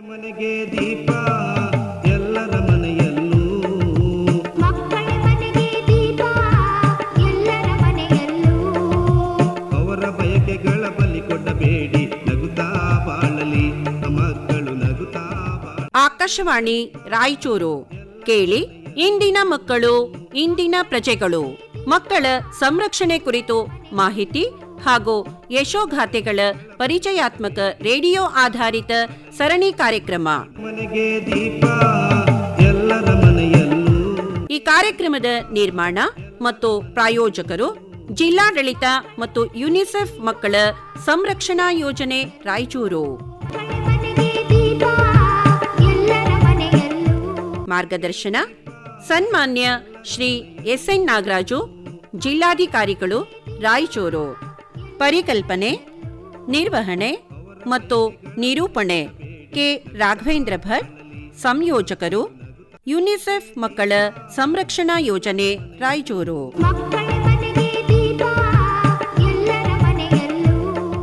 ಮನೆಗೆ ದೀಪ ಎಲ್ಲರ ಮನೆಯಲ್ಲೂ ಮಕ್ಕಳ ಮನೆಗೆ ದೀಪ ಎಲ್ಲರ ಮನೆಯಲ್ಲೂ ಅವರ ಬಯಕೆಗಳ ಬಲಿ ಕೊಡಬೇಡಿ ನಗುತ್ತಾ ಬಾಳಲಿ ಮಕ್ಕಳು ನಗುತ್ತಾ ಬಾಳ ಆಕಾಶವಾಣಿ ರಾಯಚೂರು ಕೇಳಿ ಇಂದಿನ ಮಕ್ಕಳು ಇಂದಿನ ಪ್ರಜೆಗಳು ಮಕ್ಕಳ ಸಂರಕ್ಷಣೆ ಕುರಿತು ಮಾಹಿತಿ ಹಾಗೂ ಯಶೋಗಾಥೆಗಳ ಪರಿಚಯಾತ್ಮಕ ರೇಡಿಯೋ ಆಧಾರಿತ ಸರಣಿ ಕಾರ್ಯಕ್ರಮ ಮನೆಗೆ ದೀಪ ಎಲ್ಲರ ಮನೆಯಲ್ಲೂ ಈ ಕಾರ್ಯಕ್ರಮದ ನಿರ್ಮಾಣ ಮತ್ತು ಪ್ರಾಯೋಜಕರು ಜಿಲ್ಲಾಡಳಿತ ಮತ್ತು ಯುನಿಸೆಫ್ ಮಕ್ಕಳ ಸಂರಕ್ಷಣಾ ಯೋಜನೆ ರಾಯಚೂರು ಮಕ್ಕಳ ಮನೆಗೆ ದೀಪ ಎಲ್ಲರ ಮನೆಯಲ್ಲೂ ಮಾರ್ಗದರ್ಶನ ಸನ್ಮಾನ್ಯ ಶ್ರೀ ಎಸ್ ಎನ್ ನಾಗರಾಜು ಜಿಲ್ಲಾಧಿಕಾರಿಗಳು ರಾಯಚೂರು ಪರಿಕಲ್ಪನೆ ನಿರ್ವಹಣೆ ಮತ್ತು ನಿರೂಪಣೆ ಕೆ ರಾಘವೇಂದ್ರ ಭಟ್ ಸಂಯೋಜಕರು ಯುನಿಸೆಫ್ ಮಕ್ಕಳ ಸಂರಕ್ಷಣಾ ಯೋಜನೆ ರಾಯಚೂರು ಮಕ್ಕಳ ಮನೆಗೆ ದೀಪ ಎಲ್ಲರ ಮನೆಯಲ್ಲೂ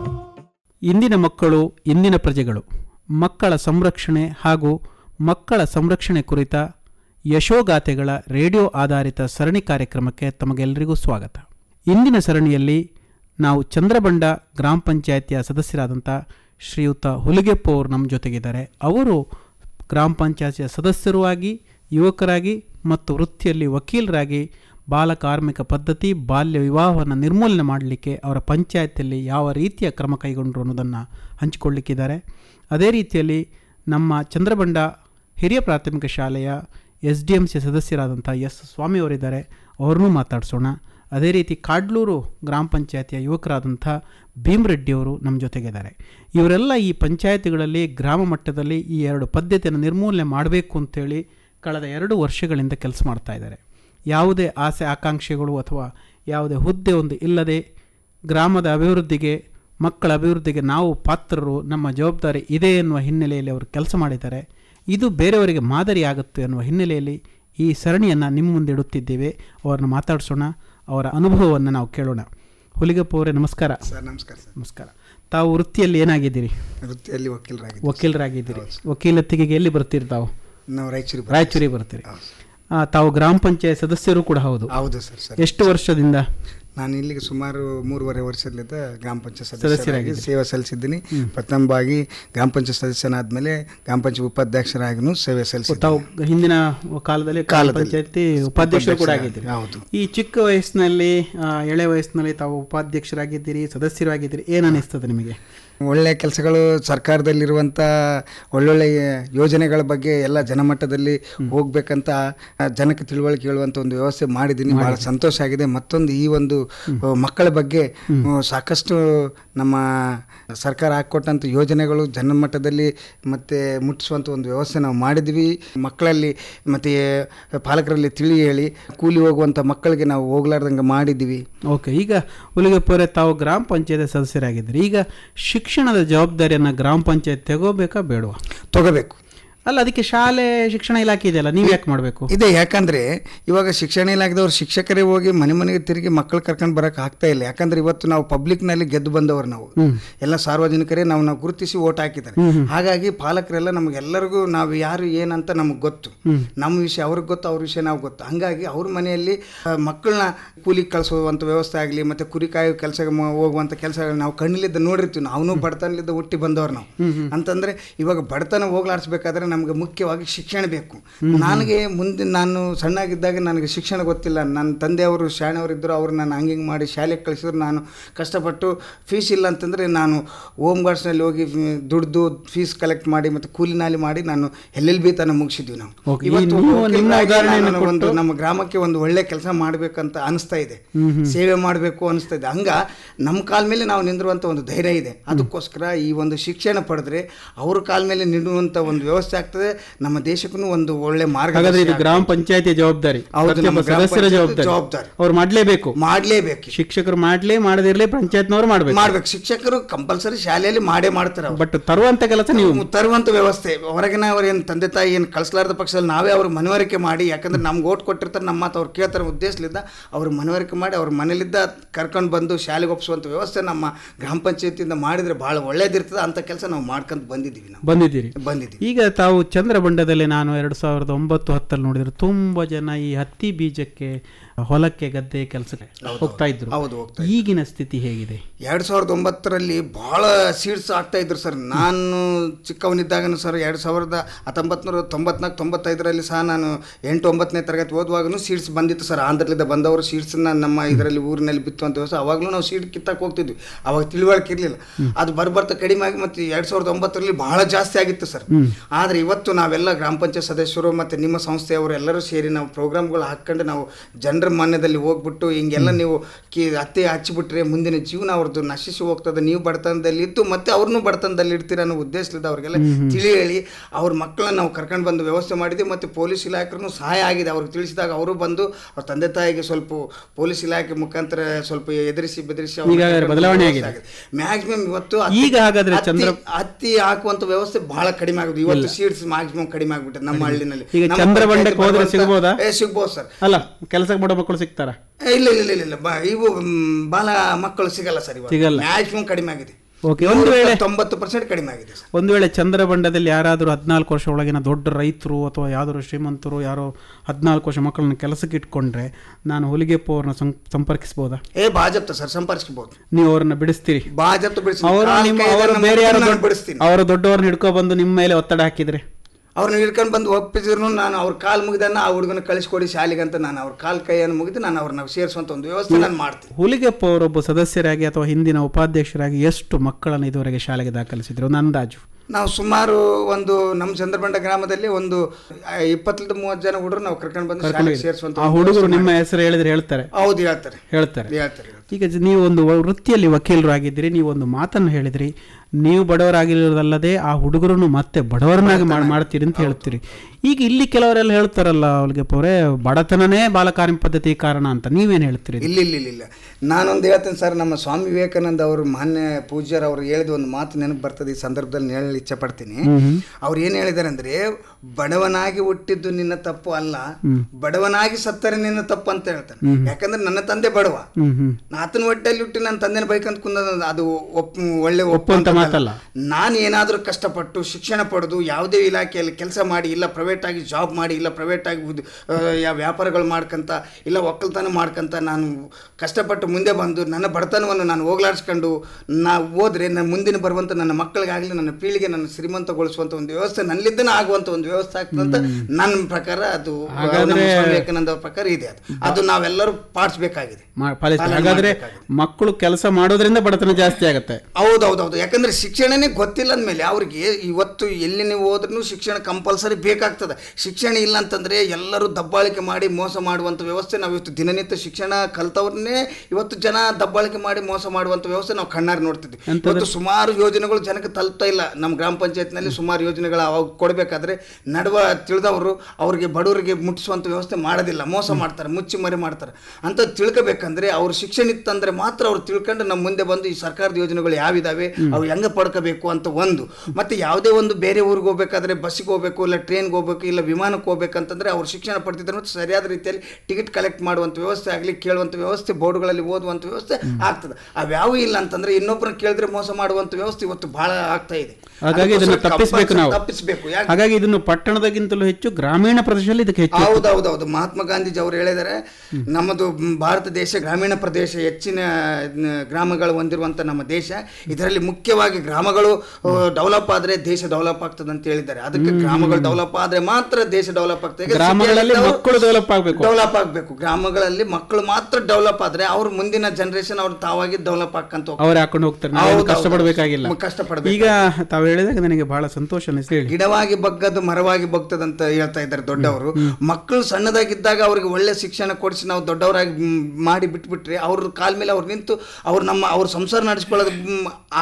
ಇಂದಿನ ಮಕ್ಕಳು ಇಂದಿನ ಪ್ರಜೆಗಳು ಮಕ್ಕಳ ಸಂರಕ್ಷಣೆ ಹಾಗೂ ಮಕ್ಕಳ ಸಂರಕ್ಷಣೆ ಕುರಿತ ಯಶೋಗಾಥೆಗಳ ರೇಡಿಯೋ ಆಧಾರಿತ ಸರಣಿ ಕಾರ್ಯಕ್ರಮಕ್ಕೆ ತಮಗೆಲ್ಲರಿಗೂ ಸ್ವಾಗತ ಇಂದಿನ ಸರಣಿಯಲ್ಲಿ ನಾವು ಚಂದ್ರಬಂಡ ಗ್ರಾಮ ಪಂಚಾಯತಿಯ ಸದಸ್ಯರಾದಂಥ ಶ್ರೀಯುತ ಹುಲಿಗೆಪ್ಪ ಅವರು ನಮ್ಮ ಜೊತೆಗಿದ್ದಾರೆ ಅವರು ಗ್ರಾಮ ಪಂಚಾಯತಿಯ ಸದಸ್ಯರೂ ಆಗಿ ಯುವಕರಾಗಿ ಮತ್ತು ವೃತ್ತಿಯಲ್ಲಿ ವಕೀಲರಾಗಿ ಬಾಲ ಕಾರ್ಮಿಕ ಪದ್ಧತಿ ಬಾಲ್ಯ ವಿವಾಹವನ್ನು ನಿರ್ಮೂಲನೆ ಮಾಡಲಿಕ್ಕೆ ಅವರ ಪಂಚಾಯತಿಯಲ್ಲಿ ಯಾವ ರೀತಿಯ ಕ್ರಮ ಕೈಗೊಂಡರು ಅನ್ನೋದನ್ನು ಹಂಚಿಕೊಳ್ಳಿಕ್ಕಿದ್ದಾರೆ ಅದೇ ರೀತಿಯಲ್ಲಿ ನಮ್ಮ ಚಂದ್ರಬಂಡ ಹಿರಿಯ ಪ್ರಾಥಮಿಕ ಶಾಲೆಯ ಎಸ್ ಡಿ ಎಮ್ ಸಿ ಸದಸ್ಯರಾದಂಥ ಎಸ್ ಸ್ವಾಮಿಯವರಿದ್ದಾರೆ ಅವ್ರನ್ನೂ ಮಾತಾಡಿಸೋಣ ಅದೇ ರೀತಿ ಕಾಡ್ಲೂರು ಗ್ರಾಮ ಪಂಚಾಯತಿಯ ಯುವಕರಾದಂಥ ಭೀಮರೆಡ್ಡಿಯವರು ನಮ್ಮ ಜೊತೆಗಿದ್ದಾರೆ ಇವರೆಲ್ಲ ಈ ಪಂಚಾಯತಿಗಳಲ್ಲಿ ಗ್ರಾಮ ಮಟ್ಟದಲ್ಲಿ ಈ ಎರಡು ಪದ್ಧತಿಯನ್ನು ನಿರ್ಮೂಲನೆ ಮಾಡಬೇಕು ಅಂತೇಳಿ ಕಳೆದ ಎರಡು ವರ್ಷಗಳಿಂದ ಕೆಲಸ ಮಾಡ್ತಾ ಇದ್ದಾರೆ ಯಾವುದೇ ಆಸೆ ಆಕಾಂಕ್ಷೆಗಳು ಅಥವಾ ಯಾವುದೇ ಹುದ್ದೆ ಒಂದು ಇಲ್ಲದೆ ಗ್ರಾಮದ ಅಭಿವೃದ್ಧಿಗೆ ಮಕ್ಕಳ ಅಭಿವೃದ್ಧಿಗೆ ನಾವು ಪಾತ್ರರು ನಮ್ಮ ಜವಾಬ್ದಾರಿ ಇದೆ ಎನ್ನುವ ಹಿನ್ನೆಲೆಯಲ್ಲಿ ಅವರು ಕೆಲಸ ಮಾಡಿದ್ದಾರೆ ಇದು ಬೇರೆಯವರಿಗೆ ಮಾದರಿ ಆಗುತ್ತೆ ಅನ್ನುವ ಹಿನ್ನೆಲೆಯಲ್ಲಿ ಈ ಸರಣಿಯನ್ನು ನಿಮ್ಮ ಮುಂದೆ ಇಡುತ್ತಿದ್ದೇವೆ ಅವರನ್ನು ಮಾತಾಡಿಸೋಣ ಅವರ ಅನುಭವವನ್ನು ನಾವು ಕೇಳೋಣ ಹುಲಿಗಪ್ಪ ಅವರೇ ನಮಸ್ಕಾರ ಸರ್ ನಮಸ್ಕಾರ ಸರ್ ನಮಸ್ಕಾರ ತಾವು ವೃತ್ತಿಯಲ್ಲಿ ಏನಾಗಿದ್ದೀರಿ ವೃತ್ತಿಯಲ್ಲಿ ವಕೀಲರಾಗಿದ್ದೀವಿ ವಕೀಲರಾಗಿದ್ದೀರಿ ವಕೀಲತ್ತಿಗೆ ಎಲ್ಲಿ ಬರ್ತೀರಿ ತಾವು ನಾವು ರಾಯಚೂರಿಗೆ ರಾಯಚೂರಿಗೆ ಬರ್ತೀರಿ ಆ, ತಾವು ಗ್ರಾಮ ಪಂಚಾಯತ್ ಸದಸ್ಯರು ಕೂಡ ಹೌದು ಹೌದು ಸರ್ ಸರ್ ಎಷ್ಟು ವರ್ಷದಿಂದ ನಾನು ಇಲ್ಲಿಗೆ ಸುಮಾರು ಮೂರುವರೆ ವರ್ಷದಿಂದ ಗ್ರಾಮ ಪಂಚಾಯತ್ ಸದಸ್ಯರಾಗಿದ್ದೀರಿ. ಸದಸ್ಯರಾಗಿ ಸೇವೆ ಸಲ್ಲಿಸಿದ್ದೀನಿ ಪ್ರಥಮವಾಗಿ ಗ್ರಾಮ ಪಂಚಾಯತ್ ಸದಸ್ಯನಾದ್ಮೇಲೆ ಗ್ರಾಮ ಪಂಚಾಯತ್ ಉಪಾಧ್ಯಕ್ಷರಾಗಿನೂ ಸೇವೆ ಸಲ್ಲಿಸಿದ್ದೀನಿ ತಾವು ಹಿಂದಿನ ಕಾಲದಲ್ಲಿ ಗ್ರಾಮ ಕಾಲದಲ್ಲಿ. ಪಂಚಾಯತಿ ಉಪಾಧ್ಯಕ್ಷರು ಕೂಡ ಉಪಾಧ್ಯಕ್ಷ ಆಗಿದ್ದೀರಿ ಹೌದು. ಈ ಚಿಕ್ಕ ವಯಸ್ಸಿನಲ್ಲಿ ಆ, ಎಳೆ ವಯಸ್ಸಿನಲ್ಲಿ ತಾವು ಉಪಾಧ್ಯಕ್ಷರಾಗಿದ್ದೀರಿ ಸದಸ್ಯರಾಗಿದ್ದೀರಿ ಏನು ಅನಿಸ್ತದೆ ನಿಮಗೆ ಒಳ್ಳೆ ಕೆಲಸಗಳು ಸರ್ಕಾರದಲ್ಲಿರುವಂಥ ಒಳ್ಳೊಳ್ಳೆ ಯೋಜನೆಗಳ ಬಗ್ಗೆ ಎಲ್ಲ ಜನಮಟ್ಟದಲ್ಲಿ ಹೋಗ್ಬೇಕಂತ ಆ, ಜನಕ್ಕೆ ತಿಳುವಳಿಕೆ ಹೇಳುವಂಥ ಒಂದು ವ್ಯವಸ್ಥೆ ಮಾಡಿದ್ದೀನಿ ಬಹಳ ಸಂತೋಷ ಆಗಿದೆ ಮತ್ತೊಂದು ಈ ಒಂದು ಆ, ಮಕ್ಕಳ ಬಗ್ಗೆ ಆ, ಸಾಕಷ್ಟು ನಮ್ಮ ಸರ್ಕಾರ ಹಾಕ್ಕೊಟ್ಟಂಥ ಯೋಜನೆಗಳು ಜನಮಟ್ಟದಲ್ಲಿ ಮತ್ತೆ ಮುಟ್ಟಿಸುವಂಥ ಒಂದು ವ್ಯವಸ್ಥೆ ನಾವು ಮಾಡಿದ್ವಿ ಮಕ್ಕಳಲ್ಲಿ ಮತ್ತೆ ಪಾಲಕರಲ್ಲಿ ತಿಳಿ ಹೇಳಿ ಕೂಲಿ ಹೋಗುವಂಥ ಮಕ್ಕಳಿಗೆ ನಾವು ಹೋಗ್ಲಾರ್ದಂಗೆ ಮಾಡಿದ್ದೀವಿ ಓಕೆ ಈಗ ಹುಲಿಗೆಪ್ಪವರೇ ತಾವು ಗ್ರಾಮ ಪಂಚಾಯತ್ ಸದಸ್ಯರಾಗಿದ್ದೀರಿ ಈಗ ಶಿಕ್ಷಣದ ಜವಾಬ್ದಾರಿಯನ್ನು ಗ್ರಾಮ ಪಂಚಾಯತ್ ತಗೋಬೇಕಾ ಬೇಡವಾ ತಗೋಬೇಕು ಅಲ್ಲ ಅದಕ್ಕೆ ಶಾಲೆ ಶಿಕ್ಷಣ ಇಲಾಖೆ ಇದೆಯಲ್ಲ ನೀವು ಯಾಕೆ ಮಾಡಬೇಕು ಇದೆ ಯಾಕಂದ್ರೆ ಇವಾಗ ಶಿಕ್ಷಣ ಇಲಾಖೆದವ್ರು ಶಿಕ್ಷಕರೇ ಹೋಗಿ ಮನೆ ಮನೆಗೆ ತಿರುಗಿ ಮಕ್ಕಳು ಕರ್ಕೊಂಡು ಬರಕ್ಕೆ ಆಗ್ತಾ ಇಲ್ಲ ಯಾಕಂದ್ರೆ ಇವತ್ತು ನಾವು ಪಬ್ಲಿಕ್ನಲ್ಲಿ ಗೆದ್ದು ಬಂದವರು ನಾವು ಎಲ್ಲ ಸಾರ್ವಜನಿಕರೇ ನಾವು ನಾವು ಗುರುತಿಸಿ ಓಟ್ ಹಾಕಿದ್ದಾರೆ ಹಾಗಾಗಿ ಪಾಲಕರೆಲ್ಲ ನಮಗೆಲ್ಲರಿಗೂ ನಾವು ಯಾರು ಏನಂತ ನಮಗೆ ಗೊತ್ತು ನಮ್ಮ ವಿಷಯ ಅವ್ರಿಗೆ ಗೊತ್ತು ಅವ್ರ ವಿಷಯ ನಾವು ಗೊತ್ತು ಹಂಗಾಗಿ ಅವ್ರ ಮನೆಯಲ್ಲಿ ಮಕ್ಕಳನ್ನ ಕೂಲಿಗೆ ಕಳಿಸುವಂಥ ವ್ಯವಸ್ಥೆ ಆಗಲಿ ಮತ್ತೆ ಕುರಿ ಕಾಯೋ ಕೆಲಸ ಹೋಗುವಂಥ ಕೆಲಸಗಳು ನಾವು ಕಣ್ಣಿಲಿದ್ದ ನೋಡಿರ್ತೀವಿ ನಾವು ಬಡತನಲಿದ್ದ ಹುಟ್ಟಿ ಬಂದವ್ರು ನಾವು ಅಂತಂದ್ರೆ ಇವಾಗ ಬಡತನ ಹೋಗ್ಲಾಡಿಸ್ಬೇಕಾದ್ರೆ ನಮಗೆ ಮುಖ್ಯವಾಗಿ ಶಿಕ್ಷಣ ಬೇಕು ನನಗೆ ಮುಂದೆ ನಾನು ಸಣ್ಣಾಗಿದ್ದಾಗ ನನಗೆ ಶಿಕ್ಷಣ ಗೊತ್ತಿಲ್ಲ ನನ್ನ ತಂದೆಯವರು ಶಾಣೆಯವರು ಇದ್ದರು ಅವ್ರು ನಾನು ಹಂಗೆ ಹಿಂಗೆ ಮಾಡಿ ಶಾಲೆಗೆ ಕಳಿಸಿದ್ರು ನಾನು ಕಷ್ಟಪಟ್ಟು ಫೀಸ್ ಇಲ್ಲ ಅಂತಂದರೆ ನಾನು ಹೋಮ್ ಗಾರ್ಡ್ಸ್ನಲ್ಲಿ ಹೋಗಿ ದುಡ್ದು ಫೀಸ್ ಕಲೆಕ್ಟ್ ಮಾಡಿ ಮತ್ತು ಕೂಲಿನಾಲಿ ಮಾಡಿ ನಾನು ಎಲ್ ಎಲ್ ಬಿ ತನಕ ಮುಗಿಸಿದ್ವಿ ನಾವು Okay, ಈ ಇವತ್ತು ನೀವು ಒಬ್ಬ ನಿಮ್ಮ ವಕೀಲರಾಗಿ ಉದಾಹರಣೆಯನ್ನು ನಾನು ಒಂದು ಕೊಟ್ಟು- ನಮ್ಮ ಗ್ರಾಮಕ್ಕೆ ಒಂದು ಒಳ್ಳೆ ಕೆಲಸ ಮಾಡಬೇಕಂತ ಅನಿಸ್ತಾ ಇದೆ ಸೇವೆ ಮಾಡಬೇಕು ಅನಿಸ್ತಾ ಇದೆ ಹಂಗ ನಮ್ಮ ಕಾಲ ಮೇಲೆ ನಾವು ನಿಂದಿರುವಂಥ ಒಂದು ಧೈರ್ಯ ಇದೆ ಅದಕ್ಕೋಸ್ಕರ ಈ ಒಂದು ಶಿಕ್ಷಣ ಪಡೆದ್ರೆ ಅವ್ರ ಕಾಲ ಮೇಲೆ ನಿಲ್ಲುವಂಥ ಒಂದು ವ್ಯವಸ್ಥೆ ಆಗ್ತದೆ ನಮ್ಮ ದೇಶಕ್ಕೂ ಒಂದು ಒಳ್ಳೆ ಮಾರ್ಗ ಹಾಗಾದ್ರೆ ಇದು ಗ್ರಾಮ ಪಂಚಾಯತಿಯ ಜವಾಬ್ದಾರಿ ಹೌದು, ಪ್ರತಿಯೊಬ್ಬ ನಮ್ಮ ಗ್ರಾಮ ಸದಸ್ಯರ ಪಂಚಾಯತಿ ಜವಾಬ್ದಾರಿ ಜವಾಬ್ದಾರಿ. ಅವ್ರು ಮಾಡ್ಲೇಬೇಕು ಮಾಡ್ಲೇಬೇಕು ಶಿಕ್ಷಕರು ಮಾಡ್ಲಿ ಮಾಡದಿರ್ಲಿ ಪಂಚಾಯತ್ನವರು ಮಾಡ್ಬೇಕು ಮಾಡ್ಬೇಕು ಶಿಕ್ಷಕರು ಕಂಪಲ್ಸರಿ ಶಾಲೆಯಲ್ಲಿ ಮಾಡೇ ಮಾಡ್ತಾರೆ ಅವ್ರು. ಬಟ್ ತರುವಂತ ಕೆಲಸ ನೀವು ತರುವಂತ ವ್ಯವಸ್ಥೆ ಹೊರಗಿನ ಅವ್ರ ಏನು ತಂದೆ ತಾಯಿ ಏನು ಕಳಿಸಲಾರದ ಪಕ್ಷದಲ್ಲಿ ನಾವೇ ಅವ್ರ ಮನವರಿಕೆ ಮಾಡಿ ಯಾಕಂದ್ರೆ ನಮ್ಗೆ ಓಟ್ ಕೊಟ್ಟಿರ್ತಾರೆ ನಮ್ಮ ಮಾತು ಅವ್ರು ಕೇಳ್ತಾರೆ ಉದ್ದೇಶಲಿದ್ದ ಅವ್ರ ಮನವರಿಕೆ ಮಾಡಿ ಅವ್ರ ಮನೇಲಿದ್ದ ಕರ್ಕೊಂಡು ಬಂದು ಶಾಲೆಗೆ ಒಪ್ಪಿಸುವಂಥ ವ್ಯವಸ್ಥೆ ನಮ್ಮ ಗ್ರಾಮ ಪಂಚಾಯತಿಯಿಂದ ಮಾಡಿದ್ರೆ ಭಾಳ ಒಳ್ಳೇದಿರ್ತದೆ ಅಂತ ಕೆಲಸ ನಾವು ಮಾಡ್ಕೊಂತ ಬಂದಿದ್ದೀವಿ ನಾವು ಬಂದಿದ್ದೀರಿ ಬಂದಿದ್ದೀವಿ ಈಗ ತಾವು ಚಂದ್ರಬಂಡದಲ್ಲಿ ನಾನು ಎರಡು ಸಾವಿರದ ಒಂಬತ್ತು ಹತ್ತಲ್ಲಿ ನೋಡಿದ್ರೆ ತುಂಬಾ ಜನ ಈ ಹತ್ತಿ ಬೀಜಕ್ಕೆ ಹೊಲಕ್ಕೆ ಗದ್ದೆ ಕೆಲಸಕ್ಕೆ ಹೋಗ್ತಾ ಇದ್ರು ಹೌದು ಹೋಗ್ತಾ ಈಗಿನ ಸ್ಥಿತಿ ಹೇಗಿದೆ ಎರಡು ಸಾವಿರದ ಒಂಬತ್ತರಲ್ಲಿ ಭಾಳ ಸೀಡ್ಸ್ ಆಗ್ತಾ ಇದ್ರು ಸರ್ ನಾನು ಚಿಕ್ಕವನಿದ್ದಾಗನು ಸರ್ ಎರಡು ಸಾವಿರದ ಹತ್ತೊಂಬತ್ತು ನೂರ ತೊಂಬತ್ನಾಲ್ಕು ತೊಂಬತ್ತೈದರಲ್ಲಿ ಸಹ ನಾನು ಎಂಟು ಒಂಬತ್ತನೇ ತರಗತಿ ಓದುವಾಗೂ ಸೀಡ್ಸ್ ಬಂದಿತ್ತು ಸರ್ ಆಂಧ್ರದಿಂದ ಬಂದವರು ಸೀಡ್ಸನ್ನ ನಮ್ಮ ಇದರಲ್ಲಿ ಊರಿನಲ್ಲಿ ಬಿತ್ತುವಂಥ ವ್ಯವಸ್ಥೆ ಅವಾಗಲೂ ನಾವು ಸೀಡ್ ಕಿತ್ತಕ್ಕೆ ಹೋಗ್ತಿದ್ವಿ ಅವಾಗ ತಿಳುವಳಿಕೆ ಇರಲಿಲ್ಲ ಅದು ಬರ್ಬರ್ತಾ ಕಡಿಮೆ ಆಗಿ ಮತ್ತು ಎರಡು ಸಾವಿರದ ಒಂಬತ್ತರಲ್ಲಿ ಬಹಳ ಜಾಸ್ತಿ ಆಗಿತ್ತು ಸರ್ ಆದರೆ ಇವತ್ತು ನಾವೆಲ್ಲ ಗ್ರಾಮ ಪಂಚಾಯತ್ ಸದಸ್ಯರು ಮತ್ತು ನಿಮ್ಮ ಸಂಸ್ಥೆಯವರು ಎಲ್ಲರೂ ಸೇರಿ ನಾವು ಪ್ರೋಗ್ರಾಮ್ಗಳು ಹಾಕ್ಕೊಂಡು ನಾವು ಜನರ ಮಾನ್ಯದಲ್ಲಿ ಹೋಗ್ಬಿಟ್ಟು ಹಿಂಗೆಲ್ಲ ನೀವು ಕಿ ಹತ್ತಿ ಹಚ್ಚಿಬಿಟ್ರೆ ಮುಂದಿನ ಜೀವನ ಅವ್ರದ್ದು ನಶಿಸಿ ಹೋಗ್ತದೆ ನೀವು ಬಡತನದಲ್ಲಿ ಇದ್ದು ಮತ್ತೆ ಅವ್ರನ್ನೂ ಬಡತನದಲ್ಲಿ ಇಡ್ತೀರ ಅನ್ನೋ ಉದ್ದೇಶದಿಂದ ಅವ್ರಿಗೆಲ್ಲ ತಿಳಿ ಹೇಳಿ ಅವ್ರ ಮಕ್ಕಳನ್ನ ನಾವು ಕರ್ಕೊಂಡು ಬಂದು ವ್ಯವಸ್ಥೆ ಮಾಡಿದ್ವಿ ಮತ್ತು ಪೊಲೀಸ್ ಇಲಾಖೆನೂ ಸಹಾಯ ಆಗಿದೆ ಅವ್ರಿಗೆ ತಿಳಿಸಿದಾಗ ಅವರು ಬಂದು ಅವ್ರ ತಂದೆ ತಾಯಿಗೆ ಸ್ವಲ್ಪ ಪೊಲೀಸ್ ಇಲಾಖೆ ಮುಖಾಂತರ ಸ್ವಲ್ಪ ಎದುರಿಸಿ ಬೆದರಿಸಿ ಈಗ ಹಾಗಾದ್ರೆ ಬದಲಾವಣೆ ಆಗಿದೆ. ಮ್ಯಾಕ್ಸಿಮಮ್ ಇವತ್ತು ಈಗ ಹಾಗಾದ್ರೆ ಹತ್ತಿ- ಚಂದ್ರ- ಹತ್ತಿ ಹಾಕುವಂತ ವ್ಯವಸ್ಥೆ ಬಹಳ ಕಡಿಮೆ ಆಗುತ್ತೆ ಇವತ್ತು ಸೀಡ್ಸ್ ಮ್ಯಾಕ್ಸಿಮಮ್ ಕಡಿಮೆ ಆಗ್ಬಿಟ್ಟೆ ನಮ್ಮ ಹಳ್ಳಿನಲ್ಲಿ ಈಗ ನಮ್ಮ ಚಂದ್ರಬಂಡಕ್ಕೆ ಪಂಚಾಯ್ತಿ ಹೋದ್ರೆ ಬರುವಂತ- ಸಿಗ್ಬೋದಾ? ಏ ಸಿಗ್ಬೋದು ಸರ್ ಅಲ್ಲ ಕೆಲಸಕ್ಕೆ ಮಾಡೋ ಮಕ್ಕಳು ಸಿಗ್ತಾರ ಏ, ಇಲ್ಲ ಇಲ್ಲ ಇಲ್ಲ ಇಲ್ಲ ಬ- ಇವು ಮ್, ಬಾಲ ಮಕ್ಕಳು ಸಿಗಲ್ಲ ಸರ್ ಸಿಗಲ್ಲ. ಮ್ಯಾಕ್ಸಿಮಮ್ ಕಡಿಮೆ ಆಗಿದೆ ಓಕೆ ಒಂದು ವೇಳೆ ತೊಂಬತ್ತು ಪರ್ಸೆಂಟ್ ಕಡಿಮೆ ಆಗಿದೆ ಸರ್ ಒಂದು ವೇಳೆ ಚಂದ್ರಬಂಡದಲ್ಲಿ ಯಾರಾದರೂ ಹದಿನಾಲ್ಕು ವರ್ಷ ಒಳಗಿನ ದೊಡ್ಡ ರೈತರು ಅಥವಾ ಯಾವ್ದಾದ್ರು ಶ್ರೀಮಂತರು ಯಾರೋ ಹದಿನಾಲ್ಕು ವರ್ಷ ಮಕ್ಕಳನ್ನ ಕೆಲಸಕ್ಕೆ ಇಟ್ಕೊಂಡ್ರೆ ನಾನು ಹೊಲಿಗೆಪ್ಪ ಅವ್ರನ್ನ ಸಂ- ಸಂಪರ್ಕಿಸ್ಬೋದಾ ಏ ಬಾಜಪ್ತ ಸರ್ ಸಂಪರ್ಕಿಸಬಹುದು ನೀವು ಅವ್ರನ್ನ ಬಿಡಿಸ್ತೀರಿ ಬಾಜಪ್ತ ಬಿಡಿಸಿ ಅವರು ನಿಮ್ಮ ಅವರು ಬೇರೆ ಯಾರು ದೊಡ್ಡ ಬಿಡಿಸ್ತೀನಿ ಅವರ ದೊಡ್ಡವ್ರನ್ನ ಹಿಡ್ಕೊ ಬಂದು ನಿಮ್ಮ ಮೇಲೆ ಒತ್ತಡ ಹಾಕಿದ್ರೆ ಅವ್ರನ್ನ ಹಿಡ್ಕೊಂಡು ಬಂದು ಒಪ್ಪಿಸಿದ್ರು ನಾನು ಅವ್ರ ಕಾಲ್ ಮುಗಿದನ್ನ ಆ ಹುಡುಗನ ಕಳಿಸ್ಕೊಡಿ ಶಾಲೆಗಂತ ನಾನು ಅವ್ರ ಕಾಲ್ ಕೈಯನ್ನು ಮುಗಿದು ನಾನು ಅವ್ರನ್ನ ಸೇರಿಸುವಂತ ಒಂದು ವ್ಯವಸ್ಥೆ ನಾನು ಮಾಡ್ತೀನಿ ಹುಲಿಗೆಪ್ಪ ಅವರೊಬ್ಬ ಸದಸ್ಯರಾಗಿ ಅಥವಾ ಹಿಂದಿನ ಉಪಾಧ್ಯಕ್ಷರಾಗಿ ಎಷ್ಟು ಮಕ್ಕಳನ್ನು ಇದುವರೆಗೆ ಶಾಲೆಗೆ ದಾಖಲಿಸಿದ್ರು ಒಂದು ಅಂದಾಜು ನಾವು ಸುಮಾರು ಒಂದು ನಮ್ಮ ಚಂದ್ರಬಂಡ ಗ್ರಾಮದಲ್ಲಿ ಒಂದು ಆ, ಇಪ್ಪತ್ತರಿಂದ ಮೂವತ್ತು ಜನ ಹುಡುಗರು ನಾವು ಕರ್ಕೊಂಡು ಬಂದು ಶಾಲೆಗೆ ಸೇರಿಸುವಂತ ಆ ಹುಡುಗರು ನಿಮ್ಮ ಹೆಸರು ಹೇಳಿದ್ರೆ ಹೇಳ್ತಾರೆ ಹೌದು ಹೇಳ್ತಾರೆ ಹೇಳ್ತಾರೆ ಹೇಳ್ತಾರೆ ಈಗ ಜ- ನೀವು ಒಂದು ವ- ವೃತ್ತಿಯಲ್ಲಿ ವಕೀಲರು ಆಗಿದ್ದೀರಿ ನೀವು ಒಂದು ಮಾತನ್ನು ಹೇಳಿದ್ರಿ ನೀವು ಬಡವರಾಗಿರೋದಲ್ಲದೆ ಆ ಹುಡುಗರನ್ನು ಮತ್ತೆ ಬಡವರನ್ನಾಗಿ ಮಾಡಿ ಮಾಡ್ತೀರಿ ಅಂತ ಹೇಳ್ತೀರಿ ಈಗ ಇಲ್ಲಿ ಕೆಲವರೆಲ್ಲ ಹೇಳ್ತಾರಲ್ಲ ಅವಳಿಗೆ ಪೋರೆ ಬಡತನನೇ ಬಾಲಕಾರ್ಯ ಪದ್ಧತಿ ಕಾರಣ ಅಂತ ನೀವೇನು ಹೇಳ್ತೀರಿ ಇಲ್ಲ ಇಲ್ಲ ಇಲ್ಲ ಇಲ್ಲ ನಾನೊಂದು ಹೇಳ್ತೇನೆ ಸರ್ ನಮ್ಮ ಸ್ವಾಮಿ ವಿವೇಕಾನಂದ ಅವರು ಮಾನ್ಯ ಪೂಜ್ಯರು ಅವರು ಹೇಳಿದ ಒಂದು ಮಾತು ನೆನಪು ಬರ್ತದೆ ಈ ಸಂದರ್ಭದಲ್ಲಿ ಹೇಳಲು ಇಚ್ಛೆ ಪಡ್ತೀನಿ ಅವ್ರು ಏನು ಹೇಳಿದ್ದಾರೆ ಅಂದ್ರೆ ಬಡವನಾಗಿ ಹುಟ್ಟಿದ್ದು ನಿನ್ನ ತಪ್ಪು ಅಲ್ಲ ಬಡವನಾಗಿ ಸತ್ತರೆ ನಿನ್ನ ತಪ್ಪು ಅಂತ ಹೇಳ್ತಾನೆ ಯಾಕಂದ್ರೆ ನನ್ನ ತಂದೆ ಬಡವ ಹ್ಮ್ ಹ್ಮ್ ಆತನ ಹೊಟ್ಟೆಯಲ್ಲಿ ಹುಟ್ಟಿ ನನ್ನ ತಂದೆನ ಬೈಕಂತ ಕುಂದ ಅದು ಒಪ್ ಒಳ್ಳೆ ಒಪ್ಪುವಂತ ಮಾತಲ್ಲ. ನಾನು ಏನಾದರೂ ಕಷ್ಟಪಟ್ಟು ಶಿಕ್ಷಣ ಪಡೆದು ಯಾವುದೇ ಇಲಾಖೆಯಲ್ಲಿ ಕೆಲಸ ಮಾಡಿ ಇಲ್ಲ ಪ್ರೈವೇಟ್ ಆಗಿ ಜಾಬ್ ಮಾಡಿ ಇಲ್ಲ ಪ್ರೈವೇಟ್ ಆಗಿ ಉದ್- ಆ, ಯಾವ ವ್ಯಾಪಾರಗಳು ಮಾಡ್ಕೊಂತ ಇಲ್ಲ ಒಕ್ಕಲ್ತನ ಮಾಡ್ಕೊಂತ ನಾನು ಕಷ್ಟಪಟ್ಟು ಮುಂದೆ ಬಂದು ನನ್ನ ಬಡತನವನ್ನು ನಾನು ಹೋಗ್ಲಾಡಿಸ್ಕೊಂಡು ನಾ ಹೋದ್ರೆ ನನ್ನ ಮುಂದಿನ ಬರುವಂಥ ನನ್ನ ಮಕ್ಕಳಿಗಾಗಲಿ ನನ್ನ ಪೀಳಿಗೆ ನನ್ನ ಶ್ರೀಮಂತಗೊಳಿಸುವಂಥ ಒಂದು ವ್ಯವಸ್ಥೆ ನನ್ನಿದ್ದನ ಆಗುವಂಥ ಒಂದು ವ್ಯವಸ್ಥೆ ಆಗ್ತದೆ ಅಂತ ನನ್ನ ಪ್ರಕಾರ ಅದು ನಮ್ಮ ಸ್ವಾಮಿ ವಿವೇಕಾನಂದ ಅವ್ರ ಪ್ರಕಾರ ಇದೆ ಅದು ಅದು ನಾವೆಲ್ಲರೂ ಪಾಲಿಸಬೇಕಾಗಿದೆ ಮಾ- ಪಾಲಿಸ್ತಾರೆ ಪಾಲನೆ ಹಾಗಾದ್ರೆ ಮಾಡ್ಬೇಕಾಗುತ್ತೆ. ಮಕ್ಕಳು ಕೆಲಸ ಮಾಡೋದ್ರಿಂದ ಬಡತನ ಜಾಸ್ತಿ ಆಗುತ್ತೆ ಹೌದೌದೌದು ಯಾಕಂದ್ರೆ ಶಿಕ್ಷಣನೇ ಗೊತ್ತಿಲ್ಲ ಅಂದಮೇಲೆ ಅವ್ರಿಗೆ ಇವತ್ತು ಎಲ್ಲಿ ನೀವು ಹೋದ್ರೂ ಶಿಕ್ಷಣ ಕಂಪಲ್ಸರಿ ಬೇಕಾಗ್ತದೆ ಶಿಕ್ಷಣ ಇಲ್ಲ ಅಂತಂದ್ರೆ ಎಲ್ಲರೂ ದಬ್ಬಾಳಿಕೆ ಮಾಡಿ ಮೋಸ ಮಾಡುವಂಥ ವ್ಯವಸ್ಥೆ ನಾವು ಇವತ್ತು ದಿನನಿತ್ಯ ಶಿಕ್ಷಣ ಕಲ್ತವ್ರನ್ನೇ ಇವತ್ತು ಜನ ದಬ್ಬಾಳಿಕೆ ಮಾಡಿ ಮೋಸ ಮಾಡುವಂಥ ವ್ಯವಸ್ಥೆ ನಾವು ಕಣ್ಣಾರೆ ನೋಡ್ತಿದ್ವಿ ಇವತ್ತು ಸುಮಾರು ಯೋಜನೆಗಳು ಜನಕ್ಕೆ ತಲುಪ್ತಾ ಇಲ್ಲ ನಮ್ಮ ಗ್ರಾಮ ಪಂಚಾಯತ್ನಲ್ಲಿ ಸುಮಾರು ಯೋಜನೆಗಳು ಅವಾಗ ಕೊಡಬೇಕಾದ್ರೆ ನಡುವ ತಿಳಿದವರು ಅವ್ರಿಗೆ ಬಡವರಿಗೆ ಮುಟ್ಟಿಸುವಂಥ ವ್ಯವಸ್ಥೆ ಮಾಡೋದಿಲ್ಲ ಮೋಸ ಮಾಡ್ತಾರೆ ಮುಚ್ಚಿ ಮರೆ ಮಾಡ್ತಾರೆ ಅಂತ ತಿಳ್ಕೊಬೇಕಂದ್ರೆ ಅವ್ರ ಶಿಕ್ಷಣ ಇತ್ತಂದ್ರೆ ಮಾತ್ರ ಅವ್ರು ತಿಳ್ಕೊಂಡು ನಮ್ಮ ಮುಂದೆ ಬಂದು ಈ ಸರ್ಕಾರದ ಯೋಜನೆಗಳು ಯಾವಿದಾವೆ ಅವು ಹೆಂಗೆ ಪಡ್ಕೋಬೇಕು ಅಂತ ಒಂದು ಮತ್ತೆ ಯಾವುದೇ ಒಂದು ಬೇರೆ ಊರಿಗೆ ಹೋಗ್ಬೇಕಾದ್ರೆ ಬಸ್ಸಿಗೆ ಹೋಗ್ಬೇಕು ಇಲ್ಲ ಟ್ರೈನ್ಗೆ ಹೋಗ್ಬೇಕು ಇಲ್ಲ ವಿಮಾನಕ್ಕೆ ಹೋಗ್ಬೇಕಂತಂದ್ರೆ ಅವ್ರು ಶಿಕ್ಷಣ ಪಡ್ತಿದ್ರೆ ಮತ್ತೆ ಸರಿಯಾದ ರೀತಿಯಲ್ಲಿ ಟಿಕೆಟ್ ಕಲೆಕ್ಟ್ ಮಾಡುವಂಥ ವ್ಯವಸ್ಥೆ ಆಗಲಿ ಕೇಳುವಂಥ ವ್ಯವಸ್ಥೆ ಬೋರ್ಡ್ಗಳಲ್ಲಿ ಓದುವಂಥ ವ್ಯವಸ್ಥೆ ಆಗ್ತದೆ ಅವ್ಯಾವು ಇಲ್ಲ ಅಂತಂದ್ರೆ ಇನ್ನೊಬ್ಬರನ್ನ ಕೇಳಿದ್ರೆ ಮೋಸ ಮಾಡುವಂಥ ವ್ಯವಸ್ಥೆ ಇವತ್ತು ಬಹಳ ಆಗ್ತಾ ಇದೆ ಹಾಗಾಗಿ ಇದನ್ನು ಅದಕ್ಕೋಸ್ಕರ ತಪ್ಪಿಸ್ಬೇಕು ನಾವು ತಪ್ಪಿಸ್ಬೇಕು ಯಾಕೆ ಹಾಗಾಗಿ ಇದನ್ನು ಪಟ್ಟಣದಕ್ಕಿಂತಲೂ ಹೆಚ್ಚು ಗ್ರಾಮೀಣ ಪ್ರದೇಶದಲ್ಲಿ ಇದಕ್ಕೆ ಹೆಚ್ಚು ಹೌದೌದೌದು ಮಹಾತ್ಮ ಗಾಂಧೀಜಿ ಅವರು ಹೇಳಿದ್ದಾರೆ ನಮ್ಮದು ಮ್, ಭಾರತ ದೇಶ ಗ್ರಾಮೀಣ ಪ್ರದೇಶ ಹೆಚ್ಚಿನ ನ, ಗ್ರಾಮಗಳು ಹೊಂದಿರುವಂಥ ನಮ್ಮ ದೇಶ ಇದರಲ್ಲಿ ಮುಖ್ಯವಾಗಿ ಗ್ರಾಮಗಳು ಡೆವಲಪ್ ಆದರೆ ದೇಶ ಡೆವಲಪ್ ಆಗ್ತದೆ ಅಂತ ಹೇಳಿದ್ದಾರೆ ಅದಕ್ಕೆ ಗ್ರಾಮಗಳು ಡೆವಲಪ್ ಆದರೆ ಮಾತ್ರ ದೇಶ ಡೆವಲಪ್ ಆಗ್ತದೆ ಈಗ ಗ್ರಾಮಗಳಲ್ಲಿ city ಮಕ್ಕಳು ಡೆವಲಪ್ ಆಗಬೇಕು ಡೆವಲಪ್ ಆಗಬೇಕು ಗ್ರಾಮಗಳಲ್ಲಿ ಮಕ್ಕಳು ಮಾತ್ರ ಡೆವಲಪ್ ಆದ್ರೆ ಅವ್ರ ಮುಂದಿನ ಜನರೇಷನ್ ಅವ್ರು ತಾವಾಗಿ ಡೆವಲಪ್ ಆಕ್ಕಂತ ಹೋಗ್ತಾರೆ ಅವ್ರು ಹಾಕೊಂಡು ಹೋಗ್ತಾರೆ ಹೌದು, ನಾವು ಹೌದು. ಕಷ್ಟಪಡಬೇಕಾಗಿಲ್ಲ ಮ- ಕಷ್ಟಪಡ್ಬೇಕು. ಈಗ ತಾವು ಹೇಳಿದಾಗ ನನಗೆ ಬಹಳ ಸಂತೋಷ ಅನಿಸ್ತು ಹೇಳಿ ಗಿಡವಾಗಿ ಬಗ್ಗದು ಮರವಾಗಿ ಬಗ್ತದಂತ ಹೇಳ್ತಾ ಇದ್ದಾರೆ ದೊಡ್ಡವರು ಮಕ್ಕಳು ಸಣ್ಣದಾಗಿದ್ದಾಗ ಅವ್ರಿಗೆ ಒಳ್ಳೆ ಶಿಕ್ಷಣ ಕೊಡಿಸಿ ನಾವು ದೊಡ್ಡವರಾಗಿ ಮ್, ಮಾಡಿ ಬಿಟ್ಬಿಟ್ರೆ ಅವ್ರ ಕಾಲ ಮೇಲೆ ಅವ್ರು ನಿಂತು ಅವ್ರು ನಮ್ಮ ಅವ್ರ ಸಂಸಾರ ನಡೆಸ್ಕೊಳ್ಳೋದು ಮ್, ಆಗಿದ್ದೇ ಅಲ್ಲದೆ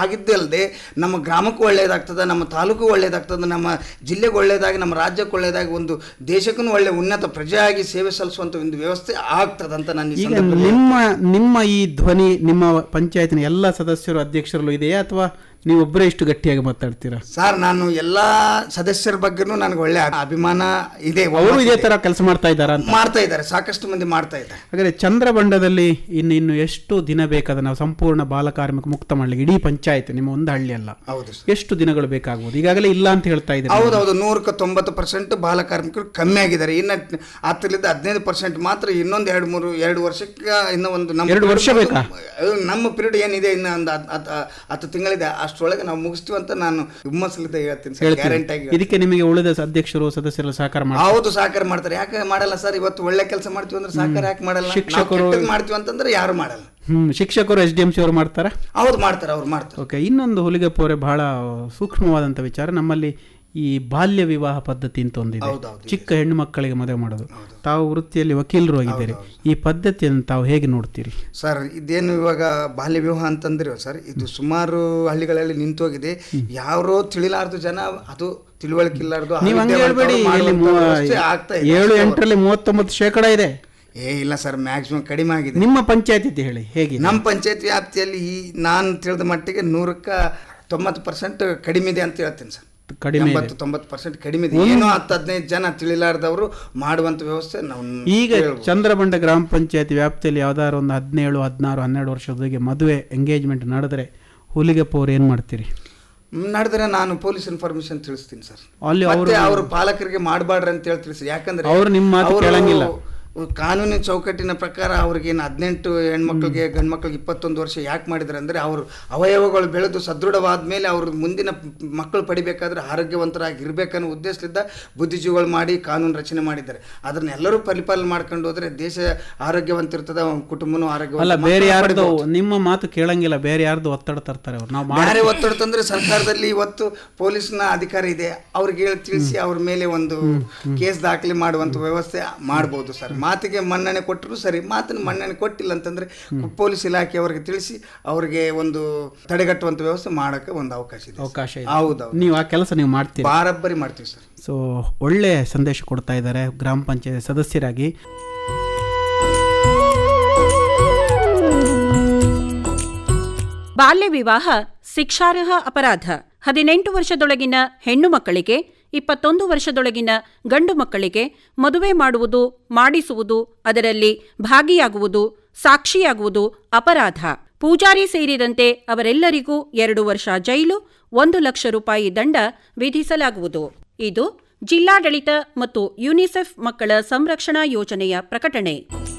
ಆಗ್ತದೆ ನಮ್ಮ ಗ್ರಾಮಕ್ಕೂ ಒಳ್ಳೆಯದಾಗ್ತದೆ ನಮ್ಮ ತಾಲೂಕು ಒಳ್ಳೆಯದಾಗ್ತದೆ ನಮ್ಮ ಜಿಲ್ಲೆಗೆ ಒಳ್ಳೆಯದಾಗಿ ನಮ್ಮ ರಾಜ್ಯಕ್ಕೆ ಒಳ್ಳೆಯದಾಗಿ ಒಂದು ದೇಶಕ್ಕೂ ಒಳ್ಳೆ ಉನ್ನತ ಪ್ರಜೆಯಾಗಿ ಸೇವೆ ಸಲ್ಲಿಸುವಂಥ ಒಂದು ವ್ಯವಸ್ಥೆ ಆಗ್ತದಂತ ನಾನು ಈ ಈಗ ಸಂದರ್ಭದಲ್ಲಿ ನಿಮ್ಮ ನಿಮ್ಮ ಈ ಧ್ವನಿ ನಿಮ್ಮ ಪಂಚಾಯತಿನ ಎಲ್ಲ ಸದಸ್ಯರು ಅಧ್ಯಕ್ಷರಲ್ಲೂ ಇದೆಯಾ ಅಥವಾ ನೀವೊಬ್ಬರೇ ಇಷ್ಟು ಗಟ್ಟಿಯಾಗಿ ಮಾತಾಡ್ತೀರಾ ಸರ್ ನಾನು ಎಲ್ಲಾ ಸದಸ್ಯರ ಬಗ್ಗೆನೂ ನನಗೆ ಒಳ್ಳೆ ಅಭಿಮಾನ ಇದೆ ಅವರು ಇದೇ ತರ ಕೆಲಸ ಮಾಡ್ತಾ ಇದ್ದಾರಾ ಅಂತ ಮಾಡ್ತಾ ಇದ್ದಾರೆ ಸಾಕಷ್ಟು ಮಂದಿ ಮಾಡ್ತಾ ಇದ್ದಾರೆ ಹಾಗಾದ್ರೆ ಚಂದ್ರಬಂಡದಲ್ಲಿ ಇನ್ನು ಇನ್ನು ಎಷ್ಟು ದಿನ ಬೇಕಾದ ನಾವು ಸಂಪೂರ್ಣ ಬಾಲಕಾರ್ಮಿಕ ಮುಕ್ತ ಮಾಡ್ಲಿಕ್ಕೆ ಇಡೀ ಪಂಚಾಯತ್ ನಿಮ್ಮ ಒಂದು ಹಳ್ಳಿ ಅಲ್ಲ ಹೌದು ಸರ್ ಎಷ್ಟು ದಿನಗಳು ಬೇಕಾಗ್ಬೋದು ಈಗಾಗಲೇ ಇಲ್ಲ ಅಂತ ಹೇಳ್ತಾ ಇದ್ದಾರೆ ಹೌದೌದು ನೂರಕ್ಕೆ ತೊಂಬತ್ತು ಪರ್ಸೆಂಟ್ ಬಾಲ ಕಾರ್ಮಿಕರು ಕಮ್ಮಿ ಆಗಿದ್ದಾರೆ ಇನ್ನು ಹತ್ತರಿಂದ ಹದಿನೈದು ಪರ್ಸೆಂಟ್ ಮಾತ್ರ ಇನ್ನೊಂದು ಎರಡು ಮೂರು ಎರಡು ವರ್ಷಕ್ಕೆ ಇನ್ನೂ ಒಂದು ನಮ್ಮ ಎರಡು ವರ್ಷ ಬೇಕಾ? ಅಹ್, ನಮ್ಮ ಪೀರಿಯಡ್ ಏನಿದೆ ಇನ್ನು ಒಂದು ಹತ್- ಹತ್- ಹತ್ತು ತಿಂಗಳಿದೆ ಅಷ್ಟರೊಳಗೆ ನಾವು ಮುಗಿಸ್ತೀವಿ ಅಂತ ನಾನು ಹುಮ್ಮಸ್ಲಿದ್ದ ಹೇಳ್ತೀನಿ ಸರ್ ಗ್ಯಾರಂಟಿ ಆಗಿ ಇದಕ್ಕೆ ನಿಮಗೆ ಉಳಿದ ಅಧ್ಯಕ್ಷರು ಸದಸ್ಯರು ಸಹಕಾರ ಮಾಡಿ ಹೌದು ಸಹಕಾರ ಮಾಡ್ತಾರೆ ಯಾಕೆ ಮಾಡಲ್ಲ ಸರ್ ಇವತ್ತು ಒಳ್ಳೆ ಕೆಲಸ ಮಾಡ್ತೀವಿ ಅಂದ್ರೆ ಸಹಕಾರ ಯಾಕೆ ಮಾಡಲ್ಲ ನಾವು ಶಿಕ್ಷಕರು- ಕೆಟ್ಟದ್ ಮಾಡ್ತೀವಿ ಅಂತಂದ್ರೆ ಯಾರು ಮಾಡಲ್ಲ ಹ್ಮ್ ಶಿಕ್ಷಕರು ಎಸ್ ಡಿ ಎಂ ಸಿ ಅವರು ಮಾಡ್ತಾರಾ ಹೌದು ಮಾಡ್ತಾರೆ ಅವ್ರು ಮಾಡ್ತಾರೆ ಓಕೆ ಇನ್ನೊಂದು ಹುಲಿಗೆಪ್ಪವರೆ ಬಹಳ ಸೂಕ್ಷ್ಮವಾದಂಥ ವಿಚಾರ ನಮ್ಮಲ್ಲಿ ಈ ಬಾಲ್ಯ ವಿವಾಹ ಪದ್ಧತಿ ಅಂತ ಒಂದಿದೆ ಹೌದೌದು, ಚಿಕ್ಕ ಹೆಣ್ಣು ಮಕ್ಕಳಿಗೆ ಮದುವೆ ಮಾಡೋದು ತಾವು ವೃತ್ತಿಯಲ್ಲಿ ವಕೀಲರು ಆಗಿದ್ದೀರಿ ಈ ಪದ್ಧತಿಯನ್ನು ತಾವು ಹೇಗೆ ನೋಡ್ತೀರಿ ಸರ್ ಇದೇನು ಇವಾಗ ಬಾಲ್ಯ ವಿವಾಹ ಅಂತಂದ್ರೆ ಸರ್ ಇದು ಸುಮಾರು ಹಳ್ಳಿಗಳಲ್ಲಿ ನಿಂತೋಗಿದೆ ಯಾರೋ ತಿಳಿಲಾರ್ದು ಜನ ಅದು ತಿಳುವಳಿಕೆ ಇಲ್ಲಾರ್ದು ನೀವು ಹಂಗೆ ಅವಿದ್ಯಾವಂತರು ಹೇಳ್ಬೇಡಿ ಇಲ್ಲಿ ಮಾಡುವಂತ ಮೂವ- ವ್ಯವಸ್ಥೆ ಆಗ್ತಾ ಇದೆ ಏಳು ಅಷ್ಟೇ ಎಂಟರಲ್ಲಿ ಮೂವತ್ತೊಂಬತ್ತು ಶೇಕಡ ಇದೆ ಏ ಇಲ್ಲ ಸರ್ ಮ್ಯಾಕ್ಸಿಮಮ್ ಕಡಿಮೆ ಆಗಿದೆ ನಿಮ್ಮ ಪಂಚಾಯತಿ ಹೇಳಿ ಹೇಗೆ ನಮ್ಮ ಪಂಚಾಯತ್ ವ್ಯಾಪ್ತಿಯಲ್ಲಿ ಈ ನಾನು ತಿಳಿದ ಮಟ್ಟಿಗೆ ನೂರಕ್ಕೆ ತೊಂಬತ್ತು ಪರ್ಸೆಂಟ್ ಕಡಿಮೆ ಇದೆ ಅಂತ ಹೇಳ್ತೀನಿ ಸರ್ ಕಡಿಮೆ ಇದೆ. ಎಂಬತ್ತು ತೊಂಬತ್ತು ಪರ್ಸೆಂಟ್ ಕಡಿಮೆ ಇದೆ ಏನೋ ಹತ್ತು ಹದಿನೈದು ಜನ ತಿಳಿಲಾರ್ದವರು ಮಾಡುವಂತ ವ್ಯವಸ್ಥೆ ನಾವು ಈಗ ಚಂದ್ರಬಂಡ ಗ್ರಾಮ ಪಂಚಾಯತಿ ವ್ಯಾಪ್ತಿಯಲ್ಲಿ ಯಾವ್ದಾದ್ರು ಒಂದು ಹದಿನೇಳು ಹದಿನಾರು ಹನ್ನೆರಡು ವರ್ಷದವರೆಗೆ ಮದುವೆ ಎಂಗೇಜ್ಮೆಂಟ್ ನಡೆದ್ರೆ ಹುಲಿಗೆಪ್ಪ ಅವ್ರು ಏನು ಮಾಡ್ತೀರಿ ನಡೆದ್ರೆ ನಾನು ಪೊಲೀಸ್ ಇನ್ಫಾರ್ಮೇಶನ್ ತಿಳಿಸ್ತೀನಿ ಸರ್ ಅಲ್ಲಿ ಮತ್ತೆ ಅವ್ರ ಪಾಲಕರಿಗೆ ಮಾಡಬಾರ್ರಿ ಅಂತ ಹೇಳಿ ತಿಳಿಸಿ ಯಾಕಂದ್ರೆ ಅವ್ರು ನಿಮ್ಮ ಮಾತು ಅವ್ರು ಕೇಳಂಗಿಲ್ಲ. ಕಾನೂನಿನ ಚೌಕಟ್ಟಿನ ಪ್ರಕಾರ ಅವ್ರಿಗೆ ಏನು ಹದಿನೆಂಟು ಹೆಣ್ಮಕ್ಳಿಗೆ ಗಂಡು ಮಕ್ಳಿಗೆ ಇಪ್ಪತ್ತೊಂದು ವರ್ಷ ಯಾಕೆ ಮಾಡಿದ್ದಾರೆ ಅಂದರೆ ಅವರು ಅವಯವಗಳು ಬೆಳೆದು ಸದೃಢವಾದ ಮೇಲೆ ಅವ್ರ ಮುಂದಿನ ಮಕ್ಕಳು ಪಡಿಬೇಕಾದ್ರೆ ಆರೋಗ್ಯವಂತರಾಗಿ ಇರಬೇಕನ್ನೋ ಉದ್ದೇಶದಿಂದ ಬುದ್ಧಿಜೀವಿಗಳು ಮಾಡಿ ಕಾನೂನು ರಚನೆ ಮಾಡಿದ್ದಾರೆ ಅದನ್ನೆಲ್ಲರೂ ಪರಿಪಾಲನೆ ಮಾಡ್ಕೊಂಡು ಹೋದ್ರೆ ದೇಶ ಆರೋಗ್ಯವಂತ ಇರ್ತದೆ ಅವ್ನ ಕುಟುಂಬನೂ ಅಲ್ಲ ಆರೋಗ್ಯವಂತ ಬೇರೆ ಮಕ್ಕಳು ಯಾರ್ದು ಪಡಿಬೋದು. ನಿಮ್ಮ ಮಾತು ಕೇಳಂಗಿಲ್ಲ ಬೇರೆ ಯಾರ್ದು ಒತ್ತಡ ತರ್ತಾರೆ ಅವ್ರು ನಾವು ಮಾಡಿ ಬೇರೆ ಒತ್ತಡ ತಂದ್ರೆ ಸರ್ಕಾರದಲ್ಲಿ ಇವತ್ತು ಪೊಲೀಸ್ನ ಅಧಿಕಾರ ಇದೆ ಅವ್ರಿಗೆ ಹೇಳಿ ತಿಳಿಸಿ ಅವ್ರ ಮೇಲೆ ಒಂದು ಕೇಸ್ ದಾಖಲೆ ಮಾಡುವಂತ ವ್ಯವಸ್ಥೆ ಮಾಡಬಹುದು ಸರ್ ಮಾತಿಗೆ ಮನ್ನಣೆ ಕೊಟ್ಟರು ಸರಿ ಮಾತಿನ ಮನ್ನಣೆ ಕೊಟ್ಟಿಲ್ಲ ಅಂತಂದ್ರೆ ಪೊಲೀಸ್ ಇಲಾಖೆ ಅವರಿಗೆ ತಿಳಿಸಿ ಅವ್ರಿಗೆ ಒಂದು ತಡೆಗಟ್ಟುವಂತ ವ್ಯವಸ್ಥೆ ಮಾಡಕ್ಕೆ ಒಂದು ಅವಕಾಶ ಇದೆ ಅವಕಾಶ ಇದೆ ಹೌದೌದು ನೀವು ಆ ಕೆಲಸ ನೀವು ಮಾಡ್ತೀರಿ ಬಾರಬ್ಬರಿ ಮಾಡ್ತೀವಿ ಸರ್ ಸೊ ಒಳ್ಳೆ ಸಂದೇಶ ಕೊಡ್ತಾ ಇದ್ದಾರೆ ಗ್ರಾಮ ಪಂಚಾಯತ್ ಸದಸ್ಯರಾಗಿ ಬಾಲ್ಯ ವಿವಾಹ ಶಿಕ್ಷಾರ್ಹ ಅಪರಾಧ ಹದಿನೆಂಟು ವರ್ಷದೊಳಗಿನ ಹೆಣ್ಣು ಮಕ್ಕಳಿಗೆ ಇಪ್ಪತ್ತೊಂದು ವರ್ಷದೊಳಗಿನ ಗಂಡು ಮಕ್ಕಳಿಗೆ ಮದುವೆ ಮಾಡುವುದು ಮಾಡಿಸುವುದು ಅದರಲ್ಲಿ ಭಾಗಿಯಾಗುವುದು ಸಾಕ್ಷಿಯಾಗುವುದು ಅಪರಾಧ ಪೂಜಾರಿ ಸೇರಿದಂತೆ ಅವರೆಲ್ಲರಿಗೂ ಎರಡು ವರ್ಷ ಜೈಲು ಒಂದು ಲಕ್ಷ ರೂಪಾಯಿ ದಂಡ ವಿಧಿಸಲಾಗುವುದು ಇದು ಜಿಲ್ಲಾಡಳಿತ ಮತ್ತು ಯುನಿಸೆಫ್ ಮಕ್ಕಳ ಸಂರಕ್ಷಣಾ ಯೋಜನೆಯ ಪ್ರಕಟಣೆ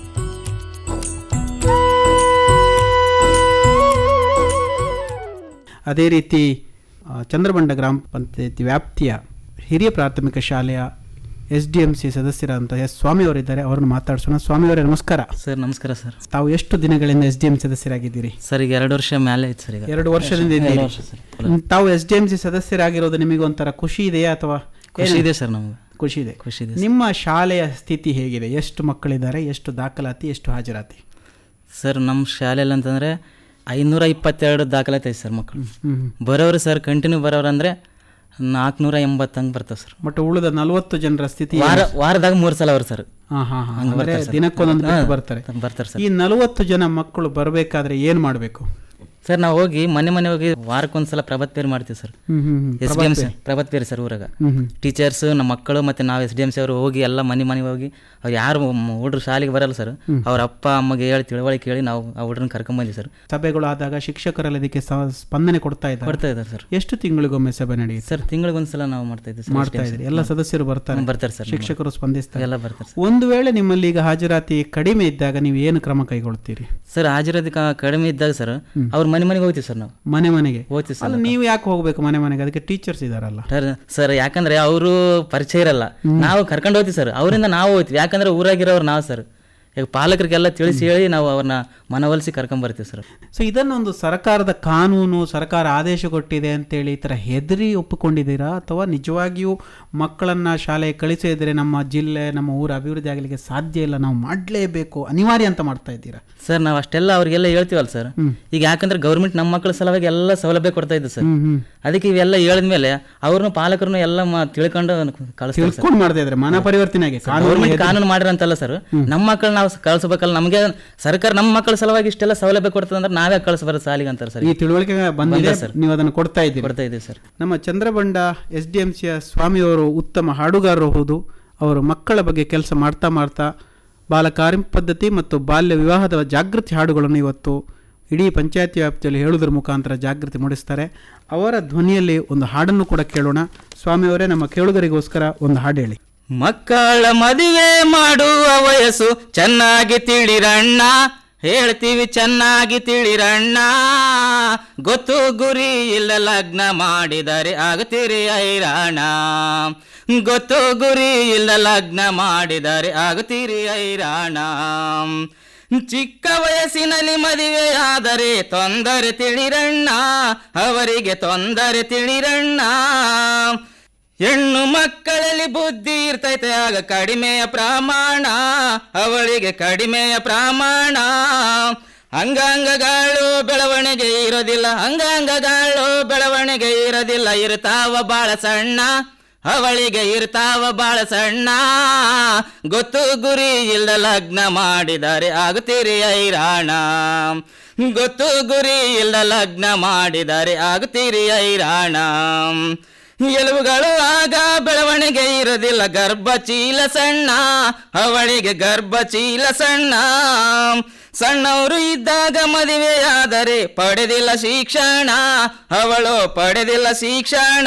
ಅದೇ ರೀತಿ ಆ, ಚಂದ್ರಬಂಡ ಗ್ರಾಮ ಪಂಚಾಯತಿ ವ್ಯಾಪ್ತಿಯ ಹಿರಿಯ ಪ್ರಾಥಮಿಕ ಶಾಲೆಯ ಎಸ್ ಡಿ ಎಂ ಸಿ ಸದಸ್ಯರಾದಂಥ ಎಸ್ ಸ್ವಾಮಿಯವರಿದ್ದಾರೆ ಅವರನ್ನು ಮಾತಾಡ್ಸೋಣ ಸ್ವಾಮಿಯವರೇ ನಮಸ್ಕಾರ ಸರ್ ನಮಸ್ಕಾರ ಸರ್ ತಾವು ಎಷ್ಟು ದಿನಗಳಿಂದ ಎಸ್ ಡಿ ಎಂ ಸದಸ್ಯರಾಗಿದ್ದೀರಿ ಸರ್ ಈಗ ಎರಡು ವರ್ಷ ಮೇಲೆ ಐತೆ ಸರ್ ಈಗ ಎರಡು ವರ್ಷದಿಂದ ಎರಡು ಇದ್ದೀರಿ ವರ್ಷ ಸರ್ ಹ್ಮ್, ತಾವು ಎಸ್ ಡಿ ಎಂ ಸಿ ಸದಸ್ಯರಾಗಿರೋದು ನಿಮಗೆ ಒಂಥರ ಖುಷಿ ಇದೆಯಾ ಅಥವಾ ಖುಷಿ ಇದೆ ಸರ್ ನಮ್ಗೆ ಖುಷಿ ಇದೆ ಖುಷಿ ಇದೆ ನಿಮ್ಮ ಶಾಲೆಯ ಸ್ಥಿತಿ ಹೇಗಿದೆ ಎಷ್ಟು ಮಕ್ಕಳಿದ್ದಾರೆ ಎಷ್ಟು ದಾಖಲಾತಿ ಎಷ್ಟು ಹಾಜರಾತಿ ಸರ್ ನಮ್ಮ ಶಾಲೆಯಲ್ಲಿ ಅಂತಂದರೆ ಐನೂರ ಇಪ್ಪತ್ತೆರಡು ದಾಖಲಾತಿ ಐತೆ ಸರ್ ಮಕ್ಕಳು ಹ್ಮ್ ಬರೋರು ಸರ್ ಕಂಟಿನ್ಯೂ ಬರೋರು ಅಂದರೆ ನಾಲ್ಕುನೂರ ಎಂಬತ್ತಂಗೆ ಬರ್ತಾವೆ ಸರ್ ಬಟ್ ಉಳಿದ ನಲವತ್ತು ಜನರ ಸ್ಥಿತಿ ವಾರ ವಾರದಾಗ ಮೂರು ಸಲ ಅವ್ರು ಸರ್ ಹಾ ಹಾ ಹಾ ಹಂಗೆ ಅಂದ್ರೆ ಬರ್ತಾರೆ ಸರ್. ದಿನಕ್ಕೊಂದೊಂದು ಬಿಟ್ಟು ಹಾ, ಬರ್ತಾರೆ ಬರ್ತಾರೆ ಸರ್ ಈ ನಲವತ್ತು ಜನ ಮಕ್ಕಳು ಬರಬೇಕಾದ್ರೆ ಏನ್ ಮಾಡಬೇಕು ಸರ್ ನಾವು ಹೋಗಿ ಮನೆ ಮನೆ ಹೋಗಿ ವಾರಕ್ಕೊಂದ್ಸಲ ಪ್ರಭತ್ ಪೇರ್ ಮಾಡ್ತೀವಿ ಸರ್ ಹ್ಮ್ ಹ್ಮ್ ಹ್ಮ್. ಎಸ್ ಡಿ ಎಮ್ ಸಿ ಪ್ರಭತ್ ಪೇರ್ ಸರ್ ಊರಾಗ ಹ್ಮ್ ಹ್ಮ್. ಟೀಚರ್ಸ್ ನಮ್ಮ ಮಕ್ಕಳು ಮತ್ತು ನಾವು ಎಸ್ ಡಿ ಎಮ್ ಸಿ ಅವರು ಹೋಗಿ ಎಲ್ಲ ಮನೆ ಮನೆಗೆ ಹೋಗಿ ಅವ್ರು ಯಾರು ಮ್- ಹುಡ್ರು ಶಾಲೆಗೆ ಬರಲ್ಲ ಸರ್ ಅವ್ರ ಅಪ್ಪ ಅಮ್ಮಗೆ ಹೇಳಿ ತಿಳುವಳಿಕೆ ಹೇಳಿ ನಾವು ಆ ಹುಡ್ರನ್ನ ಕರ್ಕೊಂಬಂದ್ವಿ ಸರ್ ಸಭೆಗಳು ಆದಾಗ ಶಿಕ್ಷಕರಲ್ಲಿ ಇದಕ್ಕೆ ಸ- ಸ್ಪಂದನೆ ಕೊಡ್ತಾ ಇದ್ದಾರೆ ಕೊಡ್ತಾ ಇದ್ದಾರೆ ಸರ್ ಎಷ್ಟು ತಿಂಗಳಿಗೊಮ್ಮೆ ಸಭೆ ನಡೆಯುತ್ತೆ ಸರ್ ತಿಂಗಳಿಗೊಂದ್ಸಲ ನಾವು ಮಾಡ್ತಾ ಇದ್ದೀವಿ ಸರ್ ಮಾಡ್ತಾ ಇದ್ರಿ ಎಲ್ಲ ಸದಸ್ಯರು ಬರ್ತಾರೆ ಹ್ಮ್, ಬರ್ತಾರೆ ಸರ್ ಶಿಕ್ಷಕರು ಸ್ಪಂದಿಸ್ತಾರೆ ಎಲ್ಲ ಬರ್ತಾರೆ ಸರ್ ಒಂದು ವೇಳೆ ನಿಮ್ಮಲ್ಲಿ ಈಗ ಹಾಜರಾತಿ ಕಡಿಮೆ ಇದ್ದಾಗ ನೀವು ಏನು ಕ್ರಮ ಕೈಗೊಳ್ತೀರಿ ಸರ್ ಹಾಜಿರೋದಕ್ಕೆ ಕಡಿಮೆ ಇದ್ದಾಗ ಸರ್ ಅವ್ರ ಮನೆ ಮನೆಗೆ ಹೋಗ್ತೀವಿ ಸರ್ ನಾವು ಮನೆ ಮನೆಗೆ ಹೋಗ್ತೀವಿ ಸರ್ ಅಲ್ಲ ನೀವು ಯಾಕೆ ಹೋಗ್ಬೇಕು ಮನೆ ಮನೆಗೆ ಅದಕ್ಕೆ ಟೀಚರ್ಸ್ ಇದಾರಲ್ಲ ಸರ್ ಸರ್ ಯಾಕಂದ್ರೆ ಅವರು ಪರಿಚಯ ಇರಲ್ಲ ನಾವು ಕರ್ಕೊಂಡು ಹೋಗ್ತೀವಿ ಸರ್ ಅವರಿಂದ ನಾವು ಹೋಗ್ತೀವಿ ಯಾಕಂದ್ರೆ ಊರಾಗಿರೋರು ನಾವು ಸರ್ ಈಗ ಪಾಲಕರಿಗೆಲ್ಲ ತಿಳಿಸಿ ಹೇಳಿ ನಾವು ಅವ್ರನ್ನ ಮನವೊಲಿಸಿ ಕರ್ಕೊಂಬರ್ತೀವಿ ಸರ್ ಸೊ ಇದನ್ನೊಂದು ಸರ್ಕಾರದ ಕಾನೂನು ಸರ್ಕಾರ ಆದೇಶ ಕೊಟ್ಟಿದೆ ಅಂತೇಳಿ ಈ ಥರ ಹೆದರಿ ಒಪ್ಪಿಕೊಂಡಿದ್ದೀರಾ ಅಥವಾ ನಿಜವಾಗಿಯೂ ಮಕ್ಕಳನ್ನು ಶಾಲೆಗೆ ಕಳಿಸಿದ್ರೆ ನಮ್ಮ ಜಿಲ್ಲೆ ನಮ್ಮ ಊರು ಅಭಿವೃದ್ಧಿ ಆಗಲಿಕ್ಕೆ ಸಾಧ್ಯ ಇಲ್ಲ ನಾವು ಮಾಡಲೇಬೇಕು ಅನಿವಾರ್ಯ ಅಂತ ಮಾಡ್ತಾ ಇದ್ದೀರಾ ಸರ್ ನಾವು ಅಷ್ಟೆಲ್ಲ ಅವ್ರಿಗೆಲ್ಲ ಹೇಳ್ತೀವಲ್ಲ ಸರ್ ಈಗ ಯಾಕಂದ್ರೆ ಗೌರ್ಮೆಂಟ್ ನಮ್ಮ ಮಕ್ಕಳ ಸಲುವಾಗಿ ಎಲ್ಲ ಸೌಲಭ್ಯ ಕೊಡ್ತಾ ಇದ್ದು ಸರ್ ಅದಕ್ಕೆ ಇವೆಲ್ಲ ಹೇಳಿದ್ಮೇಲೆ ಅವ್ರನ್ನ ಪಾಲಕರನ್ನು ಎಲ್ಲ ಮ- ತಿಳ್ಕೊಂಡು ಕಳಿಸ್ತಾರೆ ಸರ್ ತಿಳ್ಕೊಂಡು ಮಾಡ್ತಾ ಇದ್ದಾರೆ ಮನ ಪರಿವರ್ತನೆ ಆಗಿ ಕಾನೂನು ಗೌರ್ಮೆಂಟ್ ಕಾನೂನು ಮಾಡಿರಂತಲ್ಲ ಸರ್ ನಮ್ಮ ಮಕ್ಕಳು ನಾವು ಕಳ್ಸಬೇಕಲ್ಲ ನಮಗೆ ಸರ್ಕಾರ ನಮ್ಮ ಮಕ್ಕಳ ಸಲುವಾಗಿ ಇಷ್ಟೆಲ್ಲ ಸೌಲಭ್ಯ ಕೊಡ್ತದೆ ಅಂದ್ರೆ ನಾವೇ ಕಳಿಸ್ಬಾರ ಸಾಲಿಗೆ ಅಂತಾರೆ ಸರ್ ಈ ತಿಳುವಳಿಕೆ ಬಂದಿದೆ ಬಂದಿದೆ ಸರ್. ನೀವು ಅದನ್ನು ಕೊಡ್ತಾ ಇದ್ದೀರಿ ಕೊಡ್ತಾ ಇದ್ದೀವಿ ಸರ್ ನಮ್ಮ ಚಂದ್ರಬಂಡ ಎಸ್ ಡಿ ಎಂ ಸಿಯ ಸ್ವಾಮಿಯವರು ಉತ್ತಮ ಹಾಡುಗಾರರು ಹೌದು ಅವರು ಮಕ್ಕಳ ಬಗ್ಗೆ ಕೆಲಸ ಮಾಡ್ತಾ ಮಾಡ್ತಾ ಬಾಲ ಕಾರ್ಯ ಪದ್ಧತಿ ಮತ್ತು ಬಾಲ್ಯ ವಿವಾಹದ ಜಾಗೃತಿ ಹಾಡುಗಳನ್ನು ಇವತ್ತು ಇಡೀ ಪಂಚಾಯತಿ ವ್ಯಾಪ್ತಿಯಲ್ಲಿ ಹೇಳುವುದರ ಮುಖಾಂತರ ಜಾಗೃತಿ ಮೂಡಿಸ್ತಾರೆ ಅವರ ಧ್ವನಿಯಲ್ಲಿ ಒಂದು ಹಾಡನ್ನು ಕೂಡ ಕೇಳೋಣ ಸ್ವಾಮಿಯವರೇ ನಮ್ಮ ಕೇಳುಗರಿಗೋಸ್ಕರ ಒಂದು ಹಾಡು ಹೇಳಿ ಮಕ್ಕಳ ಮದುವೆ ಮಾಡುವ ವಯಸ್ಸು ಚೆನ್ನಾಗಿ ತಿಳಿರಣ್ಣ ಹೇಳ್ತೀವಿ ಚೆನ್ನಾಗಿ ತಿಳಿರಣ್ಣ ಗೊತ್ತು ಗುರಿ ಇಲ್ಲ ಲಗ್ನ ಮಾಡಿದರೆ ಆಗುತ್ತೀರಿ ಐರಾಣ ಗೊತ್ತು ಗುರಿ ಇಲ್ಲ ಲಗ್ನ ಮಾಡಿದರೆ ಆಗುತ್ತೀರಿ ಐರಾಣ ಚಿಕ್ಕ ವಯಸ್ಸಿನಲ್ಲಿ ಮದುವೆಯಾದರೆ ತೊಂದರೆ ತಿಳಿರಣ್ಣ ಅವರಿಗೆ ತೊಂದರೆ ತಿಳಿರಣ್ಣ ಹೆಣ್ಣು ಮಕ್ಕಳಲ್ಲಿ ಬುದ್ಧಿ ಇರ್ತೈತೆ ಆಗ ಕಡಿಮೆಯ ಪ್ರಮಾಣ ಅವಳಿಗೆ ಕಡಿಮೆಯ ಪ್ರಮಾಣ ಅಂಗಾಂಗಗಳು ಬೆಳವಣಿಗೆ ಇರೋದಿಲ್ಲ ಅಂಗಾಂಗಗಳು ಬೆಳವಣಿಗೆ ಇರೋದಿಲ್ಲ ಇರ್ತಾವ ಬಾಳ ಸಣ್ಣ ಅವಳಿಗೆ ಇರ್ತಾವ ಬಾಳ ಸಣ್ಣ ಗೊತ್ತು ಗುರಿ ಇಲ್ಲ ಲಗ್ನ ಮಾಡಿದರೆ ಆಗುತ್ತೀರಿ ಐರಾಣ ಗೊತ್ತು ಗುರಿ ಇಲ್ಲ ಲಗ್ನ ಮಾಡಿದರೆ ಆಗುತ್ತೀರಿ ಐರಾಣ ಎಲುಬುಗಳು ಆಗ ಬೆಳವಣಿಗೆ ಇರೋದಿಲ್ಲ ಗರ್ಭ ಚೀಲ ಸಣ್ಣ ಅವಳಿಗೆ ಗರ್ಭ ಚೀಲ ಸಣ್ಣ ಸಣ್ಣವರು ಇದ್ದಾಗ ಮದುವೆಯಾದರೆ ಪಡೆದಿಲ್ಲ ಶಿಕ್ಷಣ ಅವಳು ಪಡೆದಿಲ್ಲ ಶಿಕ್ಷಣ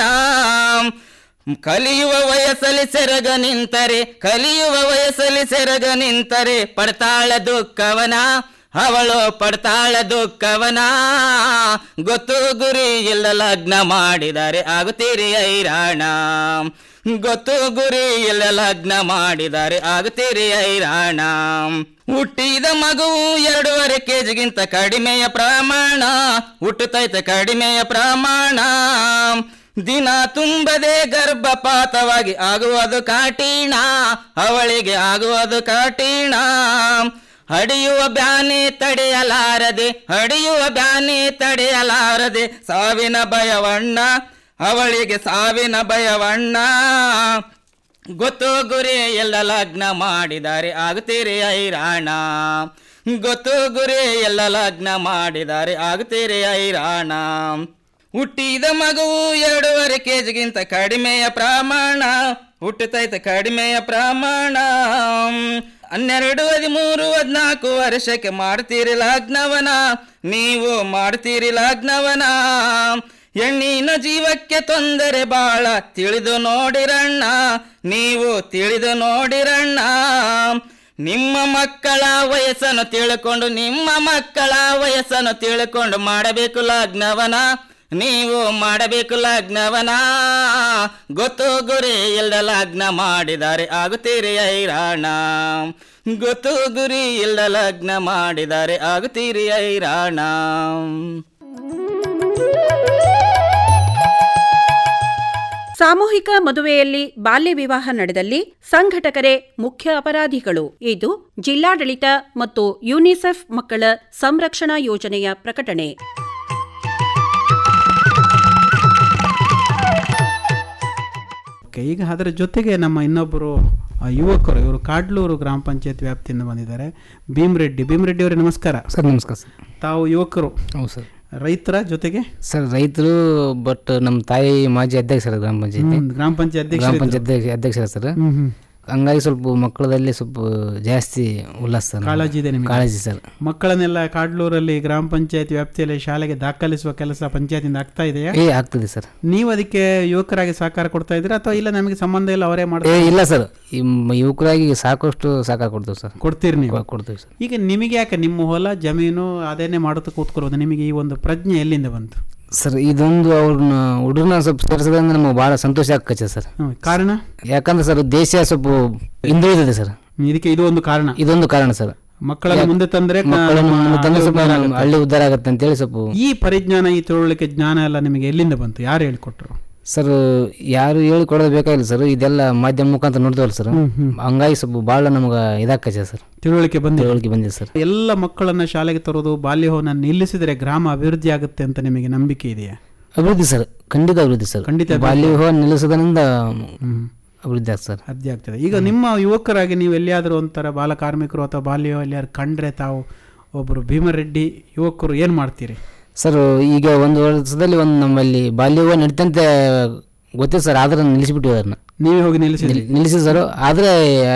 ಕಲಿಯುವ ವಯಸ್ಸಲ್ಲಿ ಸೆರಗ ನಿಂತರೆ ಕಲಿಯುವ ವಯಸ್ಸಲ್ಲಿ ಸೆರಗ ನಿಂತರೆ ಪಡ್ತಾಳ ದುಃಖವನ ಅವಳು ಪಡ್ತಾಳ ದುಃಖವನ ಗೊತ್ತು ಗುರಿ ಇಲ್ಲ ಲಗ್ನ ಮಾಡಿದರೆ ಆಗುತ್ತೀರಿ ಐರಾಣ ಗೊತ್ತು ಗುರಿ ಇಲ್ಲ ಲಗ್ನ ಮಾಡಿದರೆ ಆಗುತ್ತೀರಿ ಐರಾಣ ಹುಟ್ಟಿದ ಮಗುವು ಎರಡೂವರೆ ಕೆಜಿಗಿಂತ ಕಡಿಮೆಯ ಪ್ರಮಾಣ ಹುಟ್ಟುತ್ತೈತೆ ಕಡಿಮೆಯ ಪ್ರಮಾಣ ದಿನ ತುಂಬದೆ ಗರ್ಭಪಾತವಾಗಿ ಆಗುವುದು ಕಾಟಿಣ ಅವಳಿಗೆ ಆಗುವುದು ಕಾಟಿಣ ಹಡಿಯುವ ಬ್ಯಾನೆ ತಡೆಯಲಾರದೆ ಹಡಿಯುವ ಬ್ಯಾನೆ ತಡೆಯಲಾರದೆ ಸಾವಿನ ಭಯವಣ್ಣ ಅವಳಿಗೆ ಸಾವಿನ ಭಯವಣ್ಣ ಗೊತ್ತು ಗುರಿ ಎಲ್ಲ ಲಗ್ನ ಮಾಡಿದರೆ ಆಗುತ್ತೀರಿ ಐರಾಣ ಗೊತ್ತು ಗುರಿ ಎಲ್ಲ ಲಗ್ನ ಮಾಡಿದರೆ ಆಗುತ್ತೀರಿ ಐರಾಣ ಹುಟ್ಟಿದ ಮಗುವು ಎರಡೂವರೆ ಕೆಜಿಗಿಂತ ಕಡಿಮೆಯ ಪ್ರಮಾಣ ಹುಟ್ಟುತ್ತೈತೆ ಕಡಿಮೆಯ ಪ್ರಮಾಣ ಹನ್ನೆರಡು ಹದಿಮೂರು ಹದಿನಾಲ್ಕು ವರ್ಷಕ್ಕೆ ಮಾಡ್ತೀರಿ ಲಗ್ನವನ ನೀವು ಮಾಡ್ತೀರಿ ಲಗ್ನವನ ಹೆಣ್ಣಿನ ಜೀವಕ್ಕೆ ತೊಂದರೆ ಬಾಳ ತಿಳಿದು ನೋಡಿರಣ್ಣ ನೀವು ತಿಳಿದು ನೋಡಿರಣ್ಣ ನಿಮ್ಮ ಮಕ್ಕಳ ವಯಸ್ಸನ್ನು ತಿಳ್ಕೊಂಡು ನಿಮ್ಮ ಮಕ್ಕಳ ವಯಸ್ಸನ್ನು ತಿಳ್ಕೊಂಡು ಮಾಡಬೇಕು ಲಗ್ನವನ ನೀವು ಮಾಡಬೇಕು ಲಗ್ನವನ ಗೊತ್ತು ಗುರಿ ಇಲ್ಲದ ಲಗ್ನ ಮಾಡಿದರೆ ಆಗುತ್ತೀರಿ ಐರಾಣ ಗೊತ್ತು ಗುರಿ ಇಲ್ಲದ ಲಗ್ನ ಮಾಡಿದರೆ ಆಗುತ್ತೀರಿ ಐರಾಣ ಸಾಮೂಹಿಕ ಮದುವೆಯಲ್ಲಿ ಬಾಲ್ಯ ವಿವಾಹ ನಡೆದಲ್ಲಿ ಸಂಘಟಕರೇ ಮುಖ್ಯ ಅಪರಾಧಿಗಳು ಇದು ಜಿಲ್ಲಾಡಳಿತ ಮತ್ತು ಯುನಿಸೆಫ್ ಮಕ್ಕಳ ಸಂರಕ್ಷಣಾ ಯೋಜನೆಯ ಪ್ರಕಟಣೆ ಓಕೆ ಈಗ ಅದರ ಜೊತೆಗೆ ನಮ್ಮ ಇನ್ನೊಬ್ಬರು ಆ, ಯುವಕರು ಇವರು ಕಾಡ್ಲೂರು ಗ್ರಾಮ ಪಂಚಾಯತ್ ವ್ಯಾಪ್ತಿಯಿಂದ ಬಂದಿದ್ದಾರೆ ಭೀಮರೆಡ್ಡಿ ಭೀಮರೆಡ್ಡಿ ಅವರೇ ನಮಸ್ಕಾರ ಸರ್ ನಮಸ್ಕಾರ ಸರ್ ತಾವು ಯುವಕರು ಹೌದು ಸರ್ ರೈತರ ಜೊತೆಗೆ ಸರ್ ರೈತರು ಬಟ್ ನಮ್ಮ ತಾಯಿ ಮಾಜಿ ಅಧ್ಯಕ್ಷರ ಗ್ರಾಮ ಪಂಚಾಯತಿ ಹ್ಮ್, ಗ್ರಾಮ ಪಂಚಾಯತ್ ಅಧ್ಯಕ್ಷ ಗ್ರಾಮ ಪಂಚಾಯತ್ ಅಧ್ಯಕ್ಷ ಅಧ್ಯಕ್ಷರ ಸರ್ ಹ್ಮ್ ಹ್ಮ್ ಹಂಗಾಗಿ ಸ್ವಲ್ಪ ಮಕ್ಕಳದಲ್ಲಿ ಸ್ವಲ್ಪ ಜಾಸ್ತಿ ಉಲ್ಲಾಸ ಸರ್ ನಮ್ಗೆ. ಕಾಳಜಿ ಇದೆ ನಿಮಗೆ ಕಾಳಜಿ ಸರ್ ಮಕ್ಕಳನ್ನೆಲ್ಲ ಕಾಡ್ಲೂರಲ್ಲಿ ಗ್ರಾಮ ಪಂಚಾಯತ್ ವ್ಯಾಪ್ತಿಯಲ್ಲಿ ಶಾಲೆಗೆ ದಾಖಲಿಸುವ ಕೆಲಸ ಪಂಚಾಯತಿಂದ ಆಗ್ತಾ ಇದೆಯಾ ಏ ಆಗ್ತದೆ ಸರ್ ನೀವು ಅದಕ್ಕೆ ಯುವಕರಾಗಿ ಸಹಕಾರ ಕೊಡ್ತಾ ಇದ್ದೀರಾ ಅಥವಾ ಇಲ್ಲ ನಮಗೆ ಸಂಬಂಧ ಇಲ್ಲ ಅವರೇ ಏ ಮಾಡ್ತಾರೆ ಇಲ್ಲ ಸರ್ ಈ ಮ- ಯುವಕರಾಗಿ ಸಾಕಷ್ಟು ಸಾಕಾಗಿ ಕೊಡ್ತೇವೆ ಸರ್ ಕೊಡ್ತೀರಿ ನೀವು ಕೊ- ಕೊಡ್ತೇವೆ ಸರ್ ಈಗ ನಿಮಗೆ ಯಾಕೆ ನಿಮ್ಮ ಹೊಲ ಜಮೀನು ಅದೇನೇ ಮಾಡುತ್ತಾ ಕೂತ್ಕೊಳ್ಳೋದು ನಿಮಗೆ ಈ ಒಂದು ಪ್ರಜ್ಞೆ ಎಲ್ಲಿಂದ ಬಂತು ಸರ್ ಇದೊಂದು ಅವ್ರನ್ನ ಹುಡುಗನ ಸ್ವಲ್ಪ ಸೇರಿಸೋದ್ರಿಂದ ನಮಗೆ ಭಾಳ ಸಂತೋಷ ಆಗ್ತದೆ ಸರ್ ಹ್ಮ್, ಕಾರಣ ಯಾಕಂದ್ರೆ ಸರ್ ದೇಶ ಸ್ವಲ್ಪ ಹಿಂದುಳಿದಿದೆ ಸರ್ ಇದಕ್ಕೆ ಇದು ಒಂದು ಕಾರಣ ಇದೊಂದು ಕಾರಣ ಸರ್ ಮಕ್ಕಳನ್ನು ಮುಂದೆ ತಂದ್ರೆ ಕ- ಮಕ್ಕಳನ್ನು ನಮ್ಮ ಮುಂದೆ ತಂದ್ರೆ ಹಳ್ಳಿ ಸ್ವಲ್ಪ ಉದ್ಧಾರ ನಮ್ಮ ಆಗುತ್ತೆ. ಹಳ್ಳಿ ಉದ್ಧಾರ ಆಗುತ್ತೆ ಅಂತೇಳಿ ಸ್ವಲ್ಪ ಈ ಪರಿಜ್ಞಾನ ಈ ತಿಳುವಳಿಕೆ ಜ್ಞಾನ ಎಲ್ಲ ನಿಮಗೆ ಎಲ್ಲಿಂದ ಬಂತು ಯಾರು ಹೇಳ್ಕೊಟ್ರು ಸರ್ ಯಾರು ಹೇಳಿ ಕೊಡೋದು ಬೇಕಾಗಿಲ್ಲ ಸರ್ ಇದೆಲ್ಲ ಮಾಧ್ಯಮ ಮುಖಾಂತರ ನೋಡ್ತೇವಲ್ಲ ಸರ್ ಹಂಗಾಗಿ ಸ್ವಲ್ಪ ಭಾಳ ನಮ್ಗೆ ಇದಾಕತ್ತೆ ಸರ್ ತಿಳುವಳಿಕೆ ಬಂದಿದೆ ತಿಳುವಳಿಕೆ ಬಂದಿದೆ ಸರ್ ಎಲ್ಲ ಮಕ್ಕಳನ್ನ ಶಾಲೆಗೆ ತರೋದು ಬಾಲ್ಯವನ್ನು ನಿಲ್ಲಿಸಿದರೆ ಗ್ರಾಮ ಅಭಿವೃದ್ಧಿ ಆಗುತ್ತೆ ಅಂತ ನಿಮಗೆ ನಂಬಿಕೆ ಇದೆಯಾ ಅಭಿವೃದ್ಧಿ ಸರ್ ಖಂಡಿತ ಅಭಿವೃದ್ಧಿ ಸರ್ ಖಂಡಿತ ಬಾಲ್ಯ ವಿವಾಹ ನಿಲ್ಲಿಸೋದ್ರಿಂದ ಅಭಿವೃದ್ಧಿ ಆಗ್ತದೆ ಸರ್ ಸಾಧ್ಯ ಆಗ್ತದೆ ಈಗ ನಿಮ್ಮ ಯುವಕರಾಗಿ ನೀವು ಎಲ್ಲಿಯಾದರೂ ಒಂಥರ ಬಾಲ ಕಾರ್ಮಿಕರು ಅಥವಾ ಬಾಲ್ಯ ಎಲ್ಲಿಯಾರು ಕಂಡ್ರೆ ತಾವು ಒಬ್ಬರು ಭೀಮರೆಡ್ಡಿ ಯುವಕರು ಏನು ಮಾಡ್ತೀರಿ ಸರ್ ಈಗ ಒಂದು ವರ್ಷದಲ್ಲಿ ಒಂದು ನಮ್ಮಲ್ಲಿ ಬಾಲ್ಯ ವಿವಾಹ ನಡೀತಂತೆ ಗೊತ್ತಿದೆ ಸರ್ ಆದ್ರೆ ನಿಲ್ಲಿಸಿಬಿಟ್ಟಿವಿ ಅದನ್ನ ನೀವೇ ಹೋಗಿ ನಿಲ್ಲಿಸಿದ್ರಿ ನಿಲ್ಲಿಸಿ ಸರ್ ಆದರೆ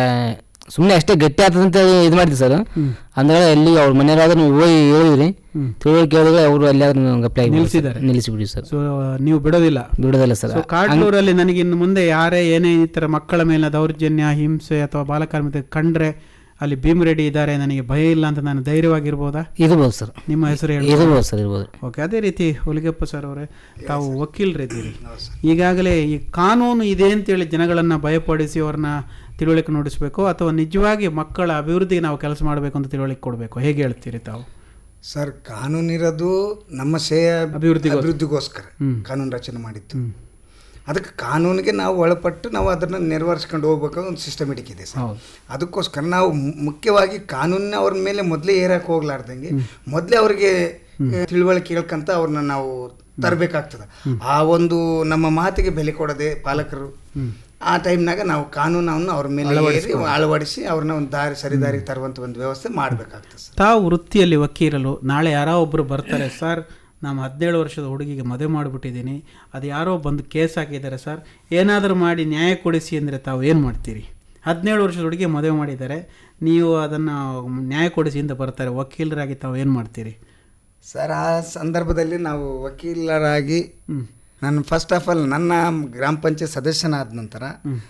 ಸುಮ್ಮನೆ ಅಷ್ಟೇ ಗಟ್ಟಿ ಆಗ್ತದೆ ಅಂತ ಇದು ಮಾಡಿದ್ವಿ ಸರ್ ಅಂದ್ರೆ ಎಲ್ಲಿ ಅವ್ರ ಮನೆಯವ್ರಾದ್ರೂ ನೀವು ಹೋಗಿ ಹೇಳಿದ್ರಿ ತಿಳುವಳಿಕೆ ಹೇಳಿದ್ರೆ ಅವರು ಎಲ್ಲಿಯಾದ್ರೂ ಅಪ್ಲೈ ನಿಲ್ಲಿಸಿದ್ದಾರೆ. ನಿಲ್ಲಿಸಿಬಿಡಿ ಸರ್ ಸೊ ನೀವು ಬಿಡೋದಿಲ್ಲ ಬಿಡೋದಲ್ಲ ಸರ್ ಸೊ ಕಾಡ್ಲೂರಲ್ಲಿ ನನಗೆ ಇನ್ನು ಮುಂದೆ ಯಾರೇ ಏನೇ ಈ ಥರ ಮಕ್ಕಳ ಮೇಲಿನ ದೌರ್ಜನ್ಯ ಹಿಂಸೆ ಅಥವಾ ಬಾಲಕಾರ್ಮಿಕ ಕಂಡ್ರೆ ಅಲ್ಲಿ ಭೀಮರೆಡ್ಡಿ ಇದ್ದಾರೆ ನನಗೆ ಭಯ ಇಲ್ಲ ಅಂತ ನಾನು ಧೈರ್ಯವಾಗಿರ್ಬೋದಾ ಇರ್ಬೋದು ಸರ್ ನಿಮ್ಮ ಹೆಸರು ಹೇಳಿ ಇರ್ಬೋದು ಸರ್ ಇರ್ಬೋದು ಓಕೆ ಅದೇ ರೀತಿ ಹುಲಿಗೆಪ್ಪ ಸರ್ ಅವರೇ ತಾವು ವಕೀಲರಿದ್ದೀರಿ ಈಗಾಗಲೇ ಈ ಕಾನೂನು ಇದೆ ಅಂತೇಳಿ ಜನಗಳನ್ನು ಭಯಪಡಿಸಿ ಅವ್ರನ್ನ ತಿಳುವಳಿಕೆ ನೋಡಿಸ್ಬೇಕು ಅಥವಾ ನಿಜವಾಗಿ ಮಕ್ಕಳ ಅಭಿವೃದ್ಧಿಗೆ ನಾವು ಕೆಲಸ ಮಾಡಬೇಕು ಅಂತ ತಿಳುವಳಿಕೆ ಕೊಡಬೇಕು ಹೇಗೆ ಹೇಳ್ತೀರಿ ತಾವು ಸರ್ ಕಾನೂನಿರೋದು ನಮ್ಮ ಸೇಯ ಅಭಿವೃದ್ಧಿಗೋಸ್ಕರ. ಅಭಿವೃದ್ಧಿಗೋಸ್ಕರ ಕಾನೂನು ರಚನೆ ಮಾಡಿತ್ತು ಅದಕ್ಕೆ ಕಾನೂನಿಗೆ ನಾವು ಒಳಪಟ್ಟು ನಾವು ಅದನ್ನು ನೆರವೇರಿಸ್ಕೊಂಡು ಹೋಗ್ಬೇಕು ಒಂದು ಸಿಸ್ಟಮೆಟಿಕ್ ಇದೆ ಸರ್ ಹೌದು. ಅದಕ್ಕೋಸ್ಕರ ನಾವು ಮು- ಮುಖ್ಯವಾಗಿ ಕಾನೂನಿನ ಅವ್ರ ಮೇಲೆ ಮೊದಲೇ ಏರಕ್ಕೆ ಹೋಗ್ಲಾರ್ದಂಗೆ ಮೊದಲೇ ಅವರಿಗೆ ತಿಳುವಳಿಕೆ ಹೇಳ್ಕಂತ ಅವ್ರನ್ನ ನಾವು ತರಬೇಕಾಗ್ತದೆ ಆ ಒಂದು ನಮ್ಮ ಮಾತಿಗೆ ಬೆಲೆ ಕೊಡದೆ ಪಾಲಕರು ಆ ಟೈಮ್ನಾಗ ನಾವು ಕಾನೂನನ್ನು ಅವ್ರ ಮೇಲೆ ಏರಿ ಅಳವಡಿಸಿ ಅವ್ರನ್ನ ಒಂದು ದಾರಿ ಸರಿದಾರಿಗೆ ತರುವಂಥ ಒಂದು ವ್ಯವಸ್ಥೆ ಮಾಡಬೇಕಾಗ್ತದೆ ಸರ್ ತಾವು ವೃತ್ತಿಯಲ್ಲಿ ವಕೀಲರು ನಾಳೆ ಯಾರೋ ಒಬ್ಬರು ಬರ್ತಾರೆ ಸರ್ ನಾನು ಹದಿನೇಳು ವರ್ಷದ ಹುಡುಗಿಗೆ ಮದುವೆ ಮಾಡಿಬಿಟ್ಟಿದ್ದೀನಿ ಅದು ಯಾರೋ ಬಂದು ಕೇಸ್ ಹಾಕಿದ್ದಾರೆ ಸರ್ ಏನಾದರೂ ಮಾಡಿ ನ್ಯಾಯ ಕೊಡಿಸಿ ಅಂದರೆ ತಾವು ಏನು ಮಾಡ್ತೀರಿ ಹದಿನೇಳು ವರ್ಷದ ಹುಡುಗಿ ಮದುವೆ ಮಾಡಿದ್ದಾರೆ ನೀವು ಅದನ್ನು ನ್ಯಾಯ ಕೊಡಿಸಿ ಅಂತ ಬರ್ತಾರೆ ವಕೀಲರಾಗಿ ತಾವು ಏನು ಮಾಡ್ತೀರಿ ಸರ್ ಆ ಸಂದರ್ಭದಲ್ಲಿ ನಾವು ವಕೀಲರಾಗಿ ನಾನು ಫಸ್ಟ್ ಆಫ್ ಆಲ್ ನನ್ನ ಗ್ರಾಮ ಪಂಚಾಯತ್ ಸದಸ್ಯನಾದ ನಂತರ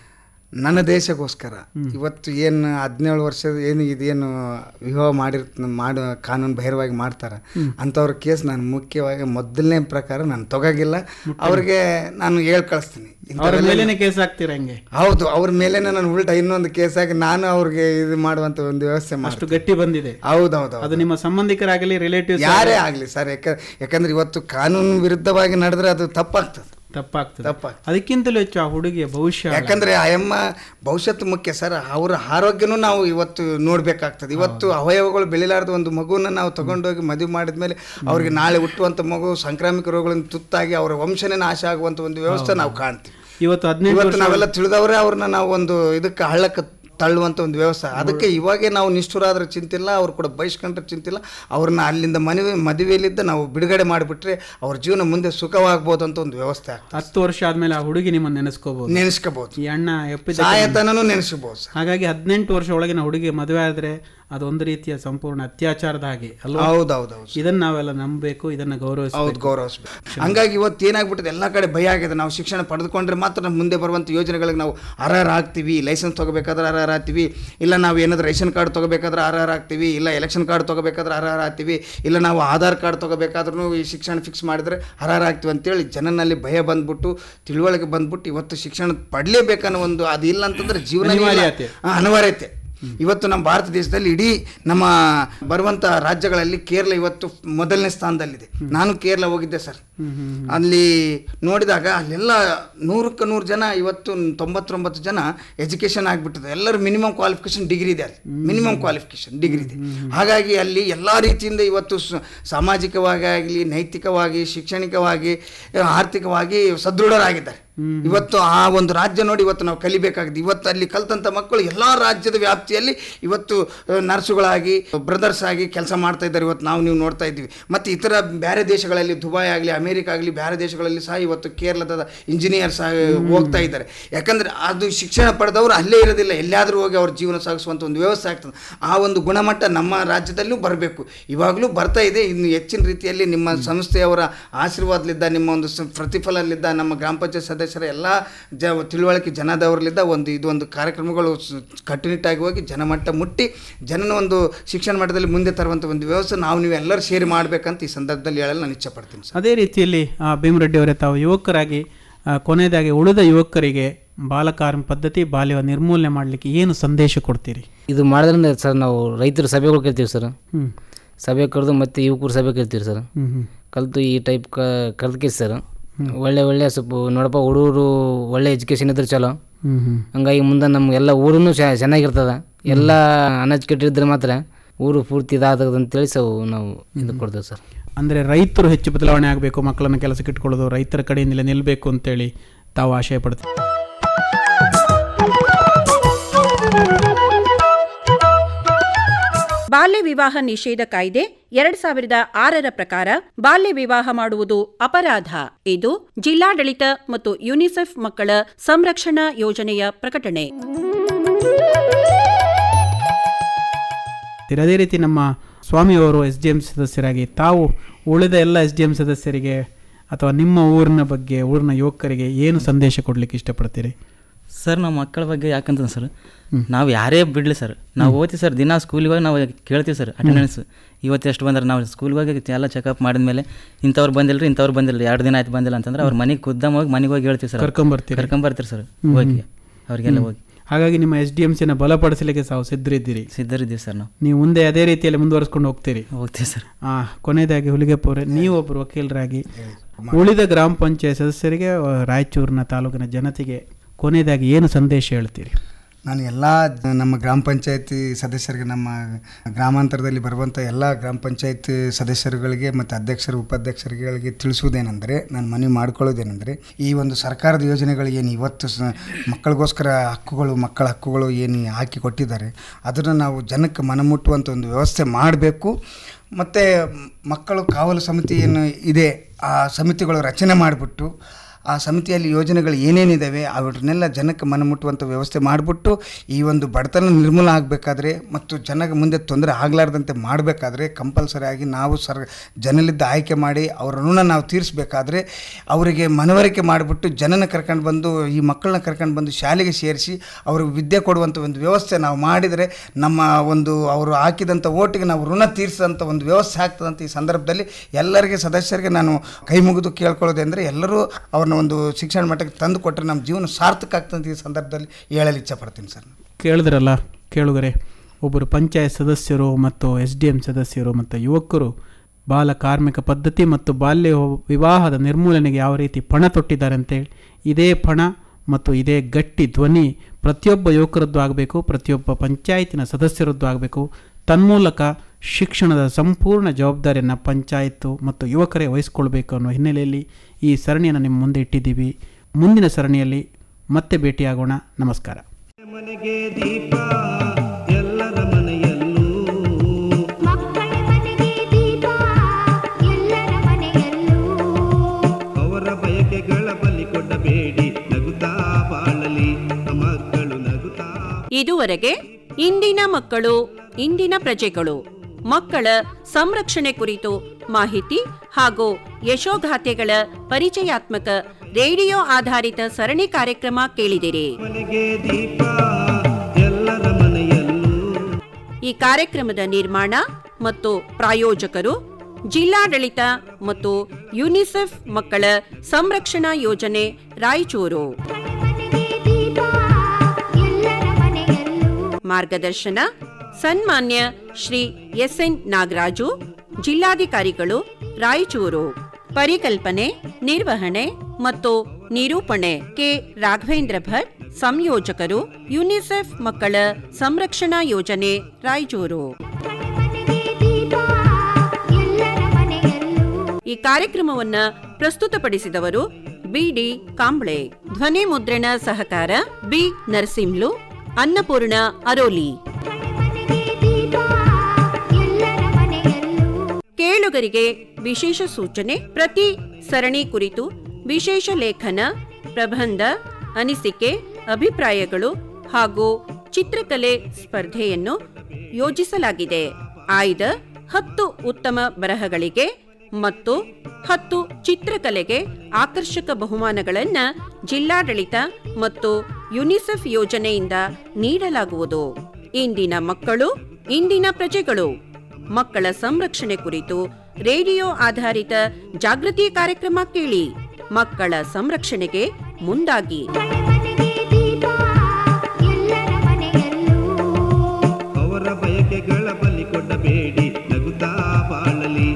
ನನ್ನ ದೇಶಕ್ಕೋಸ್ಕರ ಇವತ್ತು ಏನು ಹದಿನೇಳು ವರ್ಷದ ಏನು ಇದೇನು ವಿವಾಹ ಮಾಡಿರ್ ಮಾಡೋ ಕಾನೂನು ಬಹಿರವಾಗಿ ಮಾಡ್ತಾರೆ ಅಂಥವ್ರ ಕೇಸ್ ನಾನು ಮುಖ್ಯವಾಗಿ ಮೊದಲನೇ ಪ್ರಕಾರ ನಾನು ತಗೋಗಿಲ್ಲ ಅವ್ರಿಗೆ ನಾನು ಹೇಳ್ ಕಳಿಸ್ತೀನಿ ಅವರ ಇಂಥವೆಲ್ಲ- ಮೇಲೇನೆ ಕೇಸ್ ಹಾಕ್ತೀರಾ ಹಂಗೆ ಹೌದು ಅವ್ರ ಮೇಲೇನೆ ನಾನು ಉಲ್ಟಾ ಇನ್ನೊಂದು ಕೇಸ್ ಆಗಿ ನಾನು ಅವ್ರಿಗೆ ಇದು ಮಾಡುವಂಥ ಒಂದು ವ್ಯವಸ್ಥೆ ಅಷ್ಟು ಮಾಡ್ತೀನಿ ಗಟ್ಟಿ ಬಂದಿದೆ ಹೌದೌದು ಅದು ನಿಮ್ಮ ಸಂಬಂಧಿಕರಾಗಲಿ ರಿಲೇಟಿವ್ಸ್ ಯಾರೇ ಆಗಲಿ ಸರ್ ಯಾಕ ಯಾಕಂದ್ರೆ ಇವತ್ತು ಕಾನೂನು ವಿರುದ್ಧವಾಗಿ ನಡೆದ್ರೆ ಅದು ತಪ್ಪಾಗ್ತದೆ ತಪ್ಪಾಗ್ತದೆ ತಪ್ಪಾಗ್ತದೆ. ಅದಕ್ಕಿಂತಲೂ ಹೆಚ್ಚು ಆ ಹುಡುಗಿಯ ಭವಿಷ್ಯ ಯಾಕಂದ್ರೆ ಆಯಮ್ಮ ಭವಿಷ್ಯತ್ತು ಮುಖ್ಯ ಸರ್ ಅವರ ಆರೋಗ್ಯನೂ ನಾವು ಇವತ್ತು ನೋಡ್ಬೇಕಾಗ್ತದೆ ಇವತ್ತು ಅವಯವಗಳು ಬೆಳಿಲಾರ್ದ ಒಂದು ಮಗುವನ್ನ ನಾವು ತಗೊಂಡೋಗಿ ಮದುವೆ ಮಾಡಿದ್ಮೇಲೆ ಅವ್ರಿಗೆ ನಾಳೆ ಹುಟ್ಟುವಂಥ ಮಗು ಸಾಂಕ್ರಾಮಿಕ ರೋಗಗಳಿಂದ ತುತ್ತಾಗಿ ಅವರ ವಂಶನೇ ನಾಶ ಆಗುವಂಥ ಒಂದು ವ್ಯವಸ್ಥೆ ನಾವು ಕಾಣ್ತೀವಿ ಇವತ್ತು ಹದಿನೆಂಟು ಇವತ್ತು ವರ್ಷ ನಾವೆಲ್ಲ ತಿಳಿದವರೇ ಅವ್ರನ್ನ ನಾವು ಒಂದು ಇದಕ್ಕೆ ಹಳ್ಳಕ್ಕೆ ತಳ್ಳುವಂಥ ಒಂದು ವ್ಯವಸ್ಥೆ ಅದಕ್ಕೆ ಇವಾಗೇ ನಾವು ನಿಷ್ಠುರಾದ್ರೆ ಚಿಂತಿಲ್ಲ ಅವ್ರು ಕೂಡ ಬಯಸ್ಕೊಂಡ್ರೆ ಚಿಂತಿಲ್ಲ ಅವ್ರನ್ನ ಅಲ್ಲಿಂದ ಮದುವೆ ಮದುವೆಯಲ್ಲಿದ್ದ ನಾವು ಬಿಡುಗಡೆ ಮಾಡಿಬಿಟ್ರೆ ಅವ್ರ ಜೀವನ ಮುಂದೆ ಸುಖವಾಗ್ಬೋದು ಅಂತ ಒಂದು ವ್ಯವಸ್ಥೆ ಆಗ್ತದೆ ಹತ್ತು ವರ್ಷ ಆದ್ಮೇಲೆ ಆ ಹುಡುಗಿ ನಿಮ್ಮನ್ನು ನೆನೆಸ್ಕೋಬಹುದು ನೆನೆಸ್ಕೋಬಹುದು ಈ ಅಣ್ಣ ಎಪ್ಪಿದ ಸಾಯತನೂ ನೆನೆಸ್ಕೋಬಹುದು ಸರ್ ಹಾಗಾಗಿ ಹದಿನೆಂಟು ವರ್ಷ ಒಳಗಿನ ಹುಡುಗಿ ಮದುವೆ ಆದ್ರೆ ಅದೊಂದು ರೀತಿಯ ಸಂಪೂರ್ಣ ಅತ್ಯಾಚಾರದ ಹಾಗೆ ಅಲ್ವಾ ಹೌದೌದೌದು ಇದನ್ನ ನಾವೆಲ್ಲ ನಂಬಬೇಕು ಇದನ್ನ ಗೌರವಿಸಬೇಕು ಹೌದು ಗೌರವಿಸ್ಬೇಕು ಹಂಗಾಗಿ ಇವತ್ತು ಏನಾಗ್ಬಿಟ್ಟಿದೆ ಎಲ್ಲ ಕಡೆ ಭಯ ಆಗಿದೆ ನಾವು ಶಿಕ್ಷಣ ಪಡೆದುಕೊಂಡ್ರೆ ಮಾತ್ರ ನಮ್ಮ ಮುಂದೆ ಬರುವಂಥ ಯೋಜನೆಗಳಿಗೆ ನಾವು ಅರ್ಹರ ಆಗ್ತೀವಿ ಲೈಸೆನ್ಸ್ ತೊಗೋಬೇಕಾದ್ರೆ ಅರ್ಹರ ಆಗ್ತೀವಿ ಇಲ್ಲ ನಾವು ಏನಾದ್ರು ರೇಷನ್ ಕಾರ್ಡ್ ತೊಗೋಬೇಕಾದ್ರೆ ಅರ್ಹರ ಆಗ್ತೀವಿ ಇಲ್ಲ ಎಲೆಕ್ಷನ್ ಕಾರ್ಡ್ ತೊಗೋಬೇಕಾದ್ರೆ ಅರ್ಹರ ಆಗ್ತೀವಿ ಇಲ್ಲ ನಾವು ಆಧಾರ್ ಕಾರ್ಡ್ ತೊಗೋಬೇಕಾದ್ರೂ ಈ ಶಿಕ್ಷಣ ಫಿಕ್ಸ್ ಮಾಡಿದ್ರೆ ಅರ್ಹರ ಆಗ್ತೀವಿ ಅಂತೇಳಿ ಜನನಲ್ಲಿ ಭಯ ಬಂದ್ಬಿಟ್ಟು ತಿಳುವಳಿಕೆ ಬಂದ್ಬಿಟ್ಟು ಇವತ್ತು ಶಿಕ್ಷಣ ಪಡಲೇಬೇಕನ್ನೋ ಒಂದು ಅದು ಇಲ್ಲ ಅಂತಂದ್ರೆ ಜೀವನ ಅನಿವಾರ್ಯತೆ. ಅನಿವಾರ್ಯತೆ ಇವತ್ತು ನಮ್ಮ ಭಾರತ ದೇಶದಲ್ಲಿ ಇಡೀ ನಮ್ಮ ಬರುವಂಥ ರಾಜ್ಯಗಳಲ್ಲಿ ಕೇರಳ ಇವತ್ತು ಮೊದಲನೇ ಸ್ಥಾನದಲ್ಲಿದೆ ನಾನು ಕೇರಳ ಹೋಗಿದ್ದೆ ಸರ್ ಅಲ್ಲಿ ನೋಡಿದಾಗ ಅಲ್ಲೆಲ್ಲ ನೂರಕ್ಕೆ ನೂರು ಜನ ಇವತ್ತು ತೊಂಬತ್ತೊಂಬತ್ತು ಜನ ಎಜುಕೇಷನ್ ಆಗಿಬಿಟ್ಟಿದೆ ಎಲ್ಲರೂ ಮಿನಿಮಮ್ ಕ್ವಾಲಿಫಿಕೇಶನ್ ಡಿಗ್ರಿ ಇದೆ ಅಲ್ಲಿ ಮಿನಿಮಮ್ ಕ್ವಾಲಿಫಿಕೇಶನ್ ಡಿಗ್ರಿ ಇದೆ ಹಾಗಾಗಿ ಅಲ್ಲಿ ಎಲ್ಲ ರೀತಿಯಿಂದ ಇವತ್ತು ಸ- ಸಾಮಾಜಿಕವಾಗಿ ಆಗಲಿ ನೈತಿಕವಾಗಿ ಶೈಕ್ಷಣಿಕವಾಗಿ ಆರ್ಥಿಕವಾಗಿ ಸದೃಢರಾಗಿದ್ದಾರೆ ಇವತ್ತು ಆ ಒಂದು ರಾಜ್ಯ ನೋಡಿ ಇವತ್ತು ನಾವು ಕಲಿಬೇಕಾಗಿದೆ ಇವತ್ತು ಅಲ್ಲಿ ಕಲ್ತಂಥ ಮಕ್ಕಳು ಎಲ್ಲ ರಾಜ್ಯದ ವ್ಯಾಪ್ತಿಯಲ್ಲಿ ಇವತ್ತು ಆ, ನರ್ಸುಗಳಾಗಿ ಬ್ರದರ್ಸ್ ಆಗಿ ಕೆಲಸ ಮಾಡ್ತಾ ಇದ್ದಾರೆ ಇವತ್ತು ನಾವು ನೀವು ನೋಡ್ತಾ ಇದ್ದೀವಿ ಮತ್ತು ಇತರ ಬೇರೆ ದೇಶಗಳಲ್ಲಿ ದುಬೈ ಆಗಲಿ ಅಮೇರಿಕ ಆಗಲಿ ಬೇರೆ ದೇಶಗಳಲ್ಲಿ ಸಹ ಇವತ್ತು ಕೇರಳದ ಇಂಜಿನಿಯರ್ಸ್ ಹೋಗ್ತಾ ಇದ್ದಾರೆ ಯಾಕಂದರೆ ಅದು ಶಿಕ್ಷಣ ಪಡೆದವರು ಅಲ್ಲೇ ಇರೋದಿಲ್ಲ ಎಲ್ಲಿಯಾದರೂ ಹೋಗಿ ಅವ್ರ ಜೀವನ ಸಾಗಿಸುವಂಥ ಒಂದು ವ್ಯವಸ್ಥೆ ಆಗ್ತದೆ ಆ ಒಂದು ಗುಣಮಟ್ಟ ನಮ್ಮ ರಾಜ್ಯದಲ್ಲೂ ಬರಬೇಕು ಇವಾಗಲೂ ಬರ್ತಾ ಇದೆ ಇನ್ನು ಹೆಚ್ಚಿನ ರೀತಿಯಲ್ಲಿ ನಿಮ್ಮ ಸಂಸ್ಥೆಯವರ ಆಶೀರ್ವಾದಲಿದ್ದ ನಿಮ್ಮ ಒಂದು ಸ- ಪ್ರತಿಫಲಲಿದ್ದ ನಮ್ಮ ಗ್ರಾಮ ಪಂಚಾಯತ್ ಸದಸ್ಯರ ಎಲ್ಲ ಜ ತಿಳುವಳಿಕೆ ಜನದವರಲಿದ್ದ ಒಂದು ಇದು ಒಂದು ಕಾರ್ಯಕ್ರಮಗಳು ಸ- ಕಟ್ಟುನಿಟ್ಟಾಗಿ ಹೋಗಿ ಜನಮಟ್ಟ ಮುಟ್ಟಿ ಜನನ ಒಂದು ಶಿಕ್ಷಣ ಮಟ್ಟದಲ್ಲಿ ಮುಂದೆ ತರುವಂಥ ಒಂದು ವ್ಯವಸ್ಥೆ ನಾವು ನೀವು ಎಲ್ಲರೂ ಸೇರಿ ಮಾಡಬೇಕಂತ ಈ ಸಂದರ್ಭದಲ್ಲಿ ಹೇಳಲು ನಾನು ಇಚ್ಛಪಡ್ತೀನಿ ಸರ್ ಅದೇ ರೀತಿಯಲ್ಲಿ ಆ, ಭೀಮರೆಡ್ಡಿ ಅವರೇ ತಾವು ಯುವಕರಾಗಿ ಆ, ಕೊನೆಯದಾಗಿ ಉಳಿದ ಯುವಕರಿಗೆ ಬಾಲಕಾರ್ಮ ಪದ್ಧತಿ ಬಾಲ್ಯ ನಿರ್ಮೂಲನೆ ಮಾಡಲಿಕ್ಕೆ ಏನು ಸಂದೇಶ ಕೊಡ್ತೀರಿ ಇದು ಮಾಡೋದ್ರಿಂದ ಸರ್ ನಾವು ರೈತರ ಸಭೆಗಳು ಕೇಳ್ತೀವಿ ಸರ್ ಹ್ಞೂ ಸಭೆ ಕರೆದು ಮತ್ತೆ ಯುವಕರು ಸಭೆ ಕೇಳ್ತೀವಿ ಸರ್ ಹ್ಞೂ ಹ್ಞೂ ಕಲಿತು ಈ ಟೈಪ್ ಕ ಕಲ್ತ್ಕೆ ಸರ್ ಒಳ್ಳೆ ಒಳ್ಳೆ ಸ್ವಲ್ಪ ನೋಡಪ್ಪ ಹುಡುಗರು ಒಳ್ಳೆ ಎಜುಕೇಷನ್ ಇದ್ರೆ ಚಲೋ ಹ್ಞೂ ಹ್ಞೂ ಹಂಗಾಗಿ ಮುಂದೆ ನಮ್ಗೆಲ್ಲ ಊರೂ ಚೆನ್ನಾಗಿರ್ತದ ಎಲ್ಲ ಅನಚ್ಕಟ್ಟಿದ್ರೆ ಮಾತ್ರ ಊರು ಪೂರ್ತಿ ಇದಾಗದ ಅಂತೇಳಿ ಸೊ ನಾವು ಇದು ಕೊಡ್ತೇವೆ ಸರ್ ಅಂದರೆ ರೈತರು ಹೆಚ್ಚು ಬದಲಾವಣೆ ಆಗಬೇಕು ಮಕ್ಕಳನ್ನು ಕೆಲಸಕ್ಕೆ ಇಟ್ಕೊಳ್ಳೋದು ರೈತರ ಕಡೆಯಿಂದಲೇ ನಿಲ್ಲಬೇಕು ಅಂತೇಳಿ ತಾವು ಆಶಯ ಪಡ್ತೀವಿ ಬಾಲ್ಯ ವಿವಾಹ ನಿಷೇಧ ಕಾಯ್ದೆ ಎರಡ್ ಸಾವಿರದ ಆರರ ಪ್ರಕಾರ ಬಾಲ್ಯ ವಿವಾಹ ಮಾಡುವುದು ಅಪರಾಧ ಇದು ಜಿಲ್ಲಾಡಳಿತ ಮತ್ತು ಯುನಿಸೆಫ್ ಮಕ್ಕಳ ಸಂರಕ್ಷಣಾ ಯೋಜನೆಯ ಪ್ರಕಟಣೆ ಅದೇ ರೀತಿ ನಮ್ಮ ಸ್ವಾಮಿಯವರು ಎಸ್ ಡಿ ಎಂ ಸದಸ್ಯರಾಗಿ ತಾವು ಉಳಿದ ಎಲ್ಲ ಎಸ್ ಡಿ ಎಂ ಸದಸ್ಯರಿಗೆ ಅಥವಾ ನಿಮ್ಮ ಊರಿನ ಬಗ್ಗೆ ಊರಿನ ಯುವಕರಿಗೆ ಏನು ಸಂದೇಶ ಕೊಡಲಿಕ್ಕೆ ಇಷ್ಟಪಡ್ತೀರಿ ಸರ್ ನಾವು ಮಕ್ಕಳ ಬಗ್ಗೆ ಯಾಕಂತ ಸರ್ ನಾವು ಯಾರೇ ಬಿಡಲಿ ಸರ್ ನಾವು ಓದ್ತೀವಿ ಸರ್ ದಿನ ಸ್ಕೂಲಿಗೆ ಹೋಗಿ ನಾವು ಕೇಳ್ತೀವಿ ಸರ್ ಅಟೆಂಡೆನ್ಸ್ ಇವತ್ತು ಎಷ್ಟು ಬಂದ್ರೆ ನಾವು ಸ್ಕೂಲ್ಗೆ ಹೋಗಿ ಎಲ್ಲ ಚೆಕಪ್ ಮಾಡಿದ್ಮೇಲೆ ಇಂಥವ್ರು ಬಂದಿಲ್ಲ ರೀ ಇಂಥವ್ರು ಬಂದಿಲ್ಲ ಎರಡು ದಿನ ಆಯ್ತು ಬಂದಿಲ್ಲ ಅಂತಂದ್ರೆ ಅವ್ರ ಮನೆಗೆ ಖುದ್ದಾಮ ಹೋಗಿ ಮನೆಗೆ ಹೋಗಿ ಹೇಳ್ತೀವಿ ಸರ್ ಕರ್ಕೊಂಬರ್ತೀರಿ ಕರ್ಕೊಂಬರ್ತೀರಿ ಸರ್ ಹೋಗಿ ಅವ್ರಿಗೆಲ್ಲ ಹೋಗಿ ಹಾಗಾಗಿ ನಿಮ್ಮ ಎಸ್ ಡಿ ಎಂ ಸಿನ ಬಲಪಡಿಸಲಿಕ್ಕೆ ತಾವು ಸಿದ್ಧರಿದ್ದೀರಿ ಸಿದ್ಧರಿದ್ದೀವಿ ಸರ್ ನಾವು ನೀವು ಮುಂದೆ ಅದೇ ರೀತಿಯಲ್ಲಿ ಮುಂದುವರಿಸ್ಕೊಂಡು ಹೋಗ್ತೀರಿ ಹೋಗ್ತೀವಿ ಸರ್ ಆ, ಕೊನೆಯದಾಗಿ ಹುಲಿಗೆಪ್ಪವ್ರೆ ನೀವೊಬ್ಬರು ವಕೀಲರಾಗಿ ಉಳಿದ ಗ್ರಾಮ ಪಂಚಾಯತ್ ಸದಸ್ಯರಿಗೆ ಆ, ರಾಯಚೂರಿನ ತಾಲೂಕಿನ ಜನತೆಗೆ ಕೊನೆಯದಾಗಿ ಏನು ಸಂದೇಶ ಹೇಳ್ತೀರಿ ನಾನು ಎಲ್ಲ ನಮ್ಮ ಗ್ರಾಮ ಪಂಚಾಯತಿ ಸದಸ್ಯರಿಗೆ ನಮ್ಮ ಗ್ರಾಮಾಂತರದಲ್ಲಿ ಬರುವಂಥ ಎಲ್ಲ ಗ್ರಾಮ ಪಂಚಾಯತ್ ಸದಸ್ಯರುಗಳಿಗೆ ಮತ್ತು ಅಧ್ಯಕ್ಷರು ಉಪಾಧ್ಯಕ್ಷರುಗಳಿಗೆ ತಿಳಿಸುವುದೇನೆಂದರೆ ನಾನು ಮನವಿ ಮಾಡ್ಕೊಳ್ಳೋದೇನೆಂದರೆ ಈ ಒಂದು ಸರ್ಕಾರದ ಯೋಜನೆಗಳು ಏನು ಇವತ್ತು ಸ ಮಕ್ಕಳಿಗೋಸ್ಕರ ಹಕ್ಕುಗಳು ಮಕ್ಕಳ ಹಕ್ಕುಗಳು ಏನು ಹಾಕಿ ಕೊಟ್ಟಿದ್ದಾರೆ ಅದನ್ನು ನಾವು ಜನಕ್ಕೆ ಮನಮುಟ್ಟುವಂಥ ಒಂದು ವ್ಯವಸ್ಥೆ ಮಾಡಬೇಕು ಮತ್ತು ಮಕ್ಕಳು ಕಾವಲು ಸಮಿತಿ ಏನು ಇದೆ ಆ ಸಮಿತಿಗಳು ರಚನೆ ಮಾಡಿಬಿಟ್ಟು ಆ ಸಮಿತಿಯಲ್ಲಿ ಯೋಜನೆಗಳು ಏನೇನಿದ್ದಾವೆ ಅವನ್ನೆಲ್ಲ ಜನಕ್ಕೆ ಮನಮುಟ್ಟುವಂಥ ವ್ಯವಸ್ಥೆ ಮಾಡಿಬಿಟ್ಟು ಈ ಒಂದು ಬಡತನ ನಿರ್ಮೂಲ ಆಗಬೇಕಾದ್ರೆ ಮತ್ತು ಜನಕ್ಕೆ ಮುಂದೆ ತೊಂದರೆ ಆಗಲಾರ್ದಂತೆ ಮಾಡಬೇಕಾದ್ರೆ ಕಂಪಲ್ಸರಿ ಆಗಿ ನಾವು ಸರ್ ಜನಲಿದ್ದ ಆಯ್ಕೆ ಮಾಡಿ ಅವರ ಋಣ ನಾವು ತೀರಿಸಬೇಕಾದ್ರೆ ಅವರಿಗೆ ಮನವರಿಕೆ ಮಾಡಿಬಿಟ್ಟು ಜನನ ಕರ್ಕೊಂಡು ಬಂದು ಈ ಮಕ್ಕಳನ್ನ ಕರ್ಕೊಂಡು ಬಂದು ಶಾಲೆಗೆ ಸೇರಿಸಿ ಅವ್ರಿಗೆ ವಿದ್ಯೆ ಕೊಡುವಂಥ ಒಂದು ವ್ಯವಸ್ಥೆ ನಾವು ಮಾಡಿದರೆ ನಮ್ಮ ಒಂದು ಅವರು ಹಾಕಿದಂಥ ಓಟಿಗೆ ನಾವು ಋಣ ತೀರಿಸಿದಂಥ ಒಂದು ವ್ಯವಸ್ಥೆ ಆಗ್ತದಂತ ಈ ಸಂದರ್ಭದಲ್ಲಿ ಎಲ್ಲರಿಗೆ ಸದಸ್ಯರಿಗೆ ನಾನು ಕೈ ಮುಗಿದು ಕೇಳ್ಕೊಳ್ಳೋದಂದರೆ ಎಲ್ಲರೂ ಅವ್ರನ್ನ ಒಂದು ಶಿಕ್ಷಣ ಮಟ್ಟಕ್ಕೆ ತಂದು ಕೊಟ್ಟರೆ ನಮ್ಮ ಜೀವನ ಸಾರ್ಥಕ ಆಗ್ತಂತ ಈ ಸಂದರ್ಭದಲ್ಲಿ ಹೇಳಲು ಇಚ್ಛಪಡ್ತೀನಿ ಸರ್ ಕೇಳಿದ್ರಲ್ಲ ಕೇಳುಗರೆ ಒಬ್ಬರು ಪಂಚಾಯತ್ ಸದಸ್ಯರು ಮತ್ತು ಎಸ್ ಡಿ ಎಂ ಸದಸ್ಯರು ಮತ್ತು ಯುವಕರು ಬಾಲ ಕಾರ್ಮಿಕ ಪದ್ಧತಿ ಮತ್ತು ಬಾಲ್ಯ ವಿವಾಹದ ನಿರ್ಮೂಲನೆಗೆ ಯಾವ ರೀತಿ ಪಣ ತೊಟ್ಟಿದ್ದಾರೆ ಅಂತೇಳಿ ಇದೇ ಪಣ ಮತ್ತು ಇದೇ ಗಟ್ಟಿ ಧ್ವನಿ ಪ್ರತಿಯೊಬ್ಬ ಯುವಕರದ್ದು ಆಗಬೇಕು ಪ್ರತಿಯೊಬ್ಬ ಪಂಚಾಯತಿನ ಸದಸ್ಯರದ್ದು ಆಗಬೇಕು ತನ್ಮೂಲಕ ಶಿಕ್ಷಣದ ಸಂಪೂರ್ಣ ಜವಾಬ್ದಾರಿಯನ್ನು ಪಂಚಾಯತ್ತು ಮತ್ತು ಯುವಕರೇ ವಹಿಸ್ಕೊಳ್ಬೇಕು ಅನ್ನೋ ಹಿನ್ನೆಲೆಯಲ್ಲಿ ಈ ಸರಣಿಯನ್ನು ನಿಮ್ಮ ಮುಂದೆ ಇಟ್ಟಿದ್ದೀವಿ ಮುಂದಿನ ಸರಣಿಯಲ್ಲಿ ಮತ್ತೆ ಭೇಟಿಯಾಗೋಣ ನಮಸ್ಕಾರ ಮನೆಗೆ ದೀಪ ಎಲ್ಲರ ಮನೆಯಲ್ಲೂ ಮಕ್ಕಳ ಮನೆಗೆ ದೀಪ ಎಲ್ಲರ ಮನೆಯಲ್ಲೂ ಅವರ ಬಯಕೆಗಳ ಬಲಿ ಕೊಡಬೇಡಿ ನಗುತ್ತಾ ಬಾಳಲಿ ಮಕ್ಕಳು ನಗುತ್ತಾ ಇದುವರೆಗೆ ಇಂದಿನ ಮಕ್ಕಳು ಇಂದಿನ ಪ್ರಜೆಗಳು ಮಕ್ಕಳ ಸಂರಕ್ಷಣೆ ಕುರಿತು ಮಾಹಿತಿ ಹಾಗೂ ಯಶೋಗಾಥೆಗಳ ಪರಿಚಯಾತ್ಮಕ ರೇಡಿಯೋ ಆಧಾರಿತ ಸರಣಿ ಕಾರ್ಯಕ್ರಮ ಕೇಳಿದಿರಿ ಮನೆಗೆ ದೀಪ ಎಲ್ಲರ ಮನೆಯಲ್ಲೂ ಈ ಕಾರ್ಯಕ್ರಮದ ನಿರ್ಮಾಣ ಮತ್ತು ಪ್ರಾಯೋಜಕರು ಜಿಲ್ಲಾಡಳಿತ ಮತ್ತು ಯುನಿಸೆಫ್ ಮಕ್ಕಳ ಸಂರಕ್ಷಣಾ ಯೋಜನೆ ರಾಯಚೂರು ಮನೆಗೆ ದೀಪ ಎಲ್ಲರ ಮನೆಯಲ್ಲೂ ಮಾರ್ಗದರ್ಶನ ಸನ್ಮಾನ್ಯ ಶ್ರೀ ಎಸ್ ಎನ್ ನಾಗರಾಜು ಜಿಲ್ಲಾಧಿಕಾರಿಗಳು ರಾಯಚೂರು ಪರಿಕಲ್ಪನೆ ನಿರ್ವಹಣೆ ಮತ್ತು ನಿರೂಪಣೆ ಕೆ ರಾಘವೇಂದ್ರ ಭಟ್ ಸಂಯೋಜಕರು ಯುನಿಸೆಫ್ ಮಕ್ಕಳ ಸಂರಕ್ಷಣಾ ಯೋಜನೆ ರಾಯಚೂರು ಮನೆಗೆ ದೀಪ ಎಲ್ಲರ ಮನೆಯಲ್ಲೂ ಈ ಕಾರ್ಯಕ್ರಮವನ್ನ ಪ್ರಸ್ತುತಪಡಿಸಿದವರು ಬಿಡಿ ಕಾಂಬ್ಳೆ ಧ್ವನಿ ಮುದ್ರಣ ಸಹಕಾರ ಬಿ ನರಸಿಂಹ್ಲು ಅನ್ನಪೂರ್ಣ ಅರೋಲಿ ಮನೆಗೆ ದೀಪ ಎಲ್ಲರ ಮನೆಯಲ್ಲೂ ಕೇಳುಗರಿಗೆ ವಿಶೇಷ ಸೂಚನೆ ಪ್ರತಿ ಸರಣಿ ಕುರಿತು ವಿಶೇಷ ಲೇಖನ ಪ್ರಬಂಧ ಅನಿಸಿಕೆ ಅಭಿಪ್ರಾಯಗಳು ಹಾಗೂ ಚಿತ್ರಕಲೆ ಸ್ಪರ್ಧೆಯನ್ನು ಯೋಜಿಸಲಾಗಿದೆ ಆಯ್ದ ಹತ್ತು ಉತ್ತಮ ಬರಹಗಳಿಗೆ ಮತ್ತು ಹತ್ತು ಚಿತ್ರಕಲೆಗೆ ಆಕರ್ಷಕ ಬಹುಮಾನಗಳನ್ನ ಜಿಲ್ಲಾಡಳಿತ ಮತ್ತು ಯುನಿಸೆಫ್ ಯೋಜನೆಯಿಂದ ನೀಡಲಾಗುವುದು ಇಂದಿನ ಮಕ್ಕಳು ಇಂದಿನ ಪ್ರಜೆಗಳು ಮಕ್ಕಳ ಸಂರಕ್ಷಣೆ ಕುರಿತು ರೇಡಿಯೋ ಆಧಾರಿತ ಜಾಗೃತಿ ಕಾರ್ಯಕ್ರಮ ಕೇಳಿ ಮಕ್ಕಳ ಸಂರಕ್ಷಣೆಗೆ ಮುಂದಾಗಿ ಮನೆ ಮನೆಗೆ ದೀಪ ಎಲ್ಲರ ಮನೆಯಲ್ಲೂ ಅವರ ಬಯಕೆಗಳ ಬಲಿ ಕೊಡಬೇಡಿ ನಗುತ್ತಾ ಬಾಳಲಿ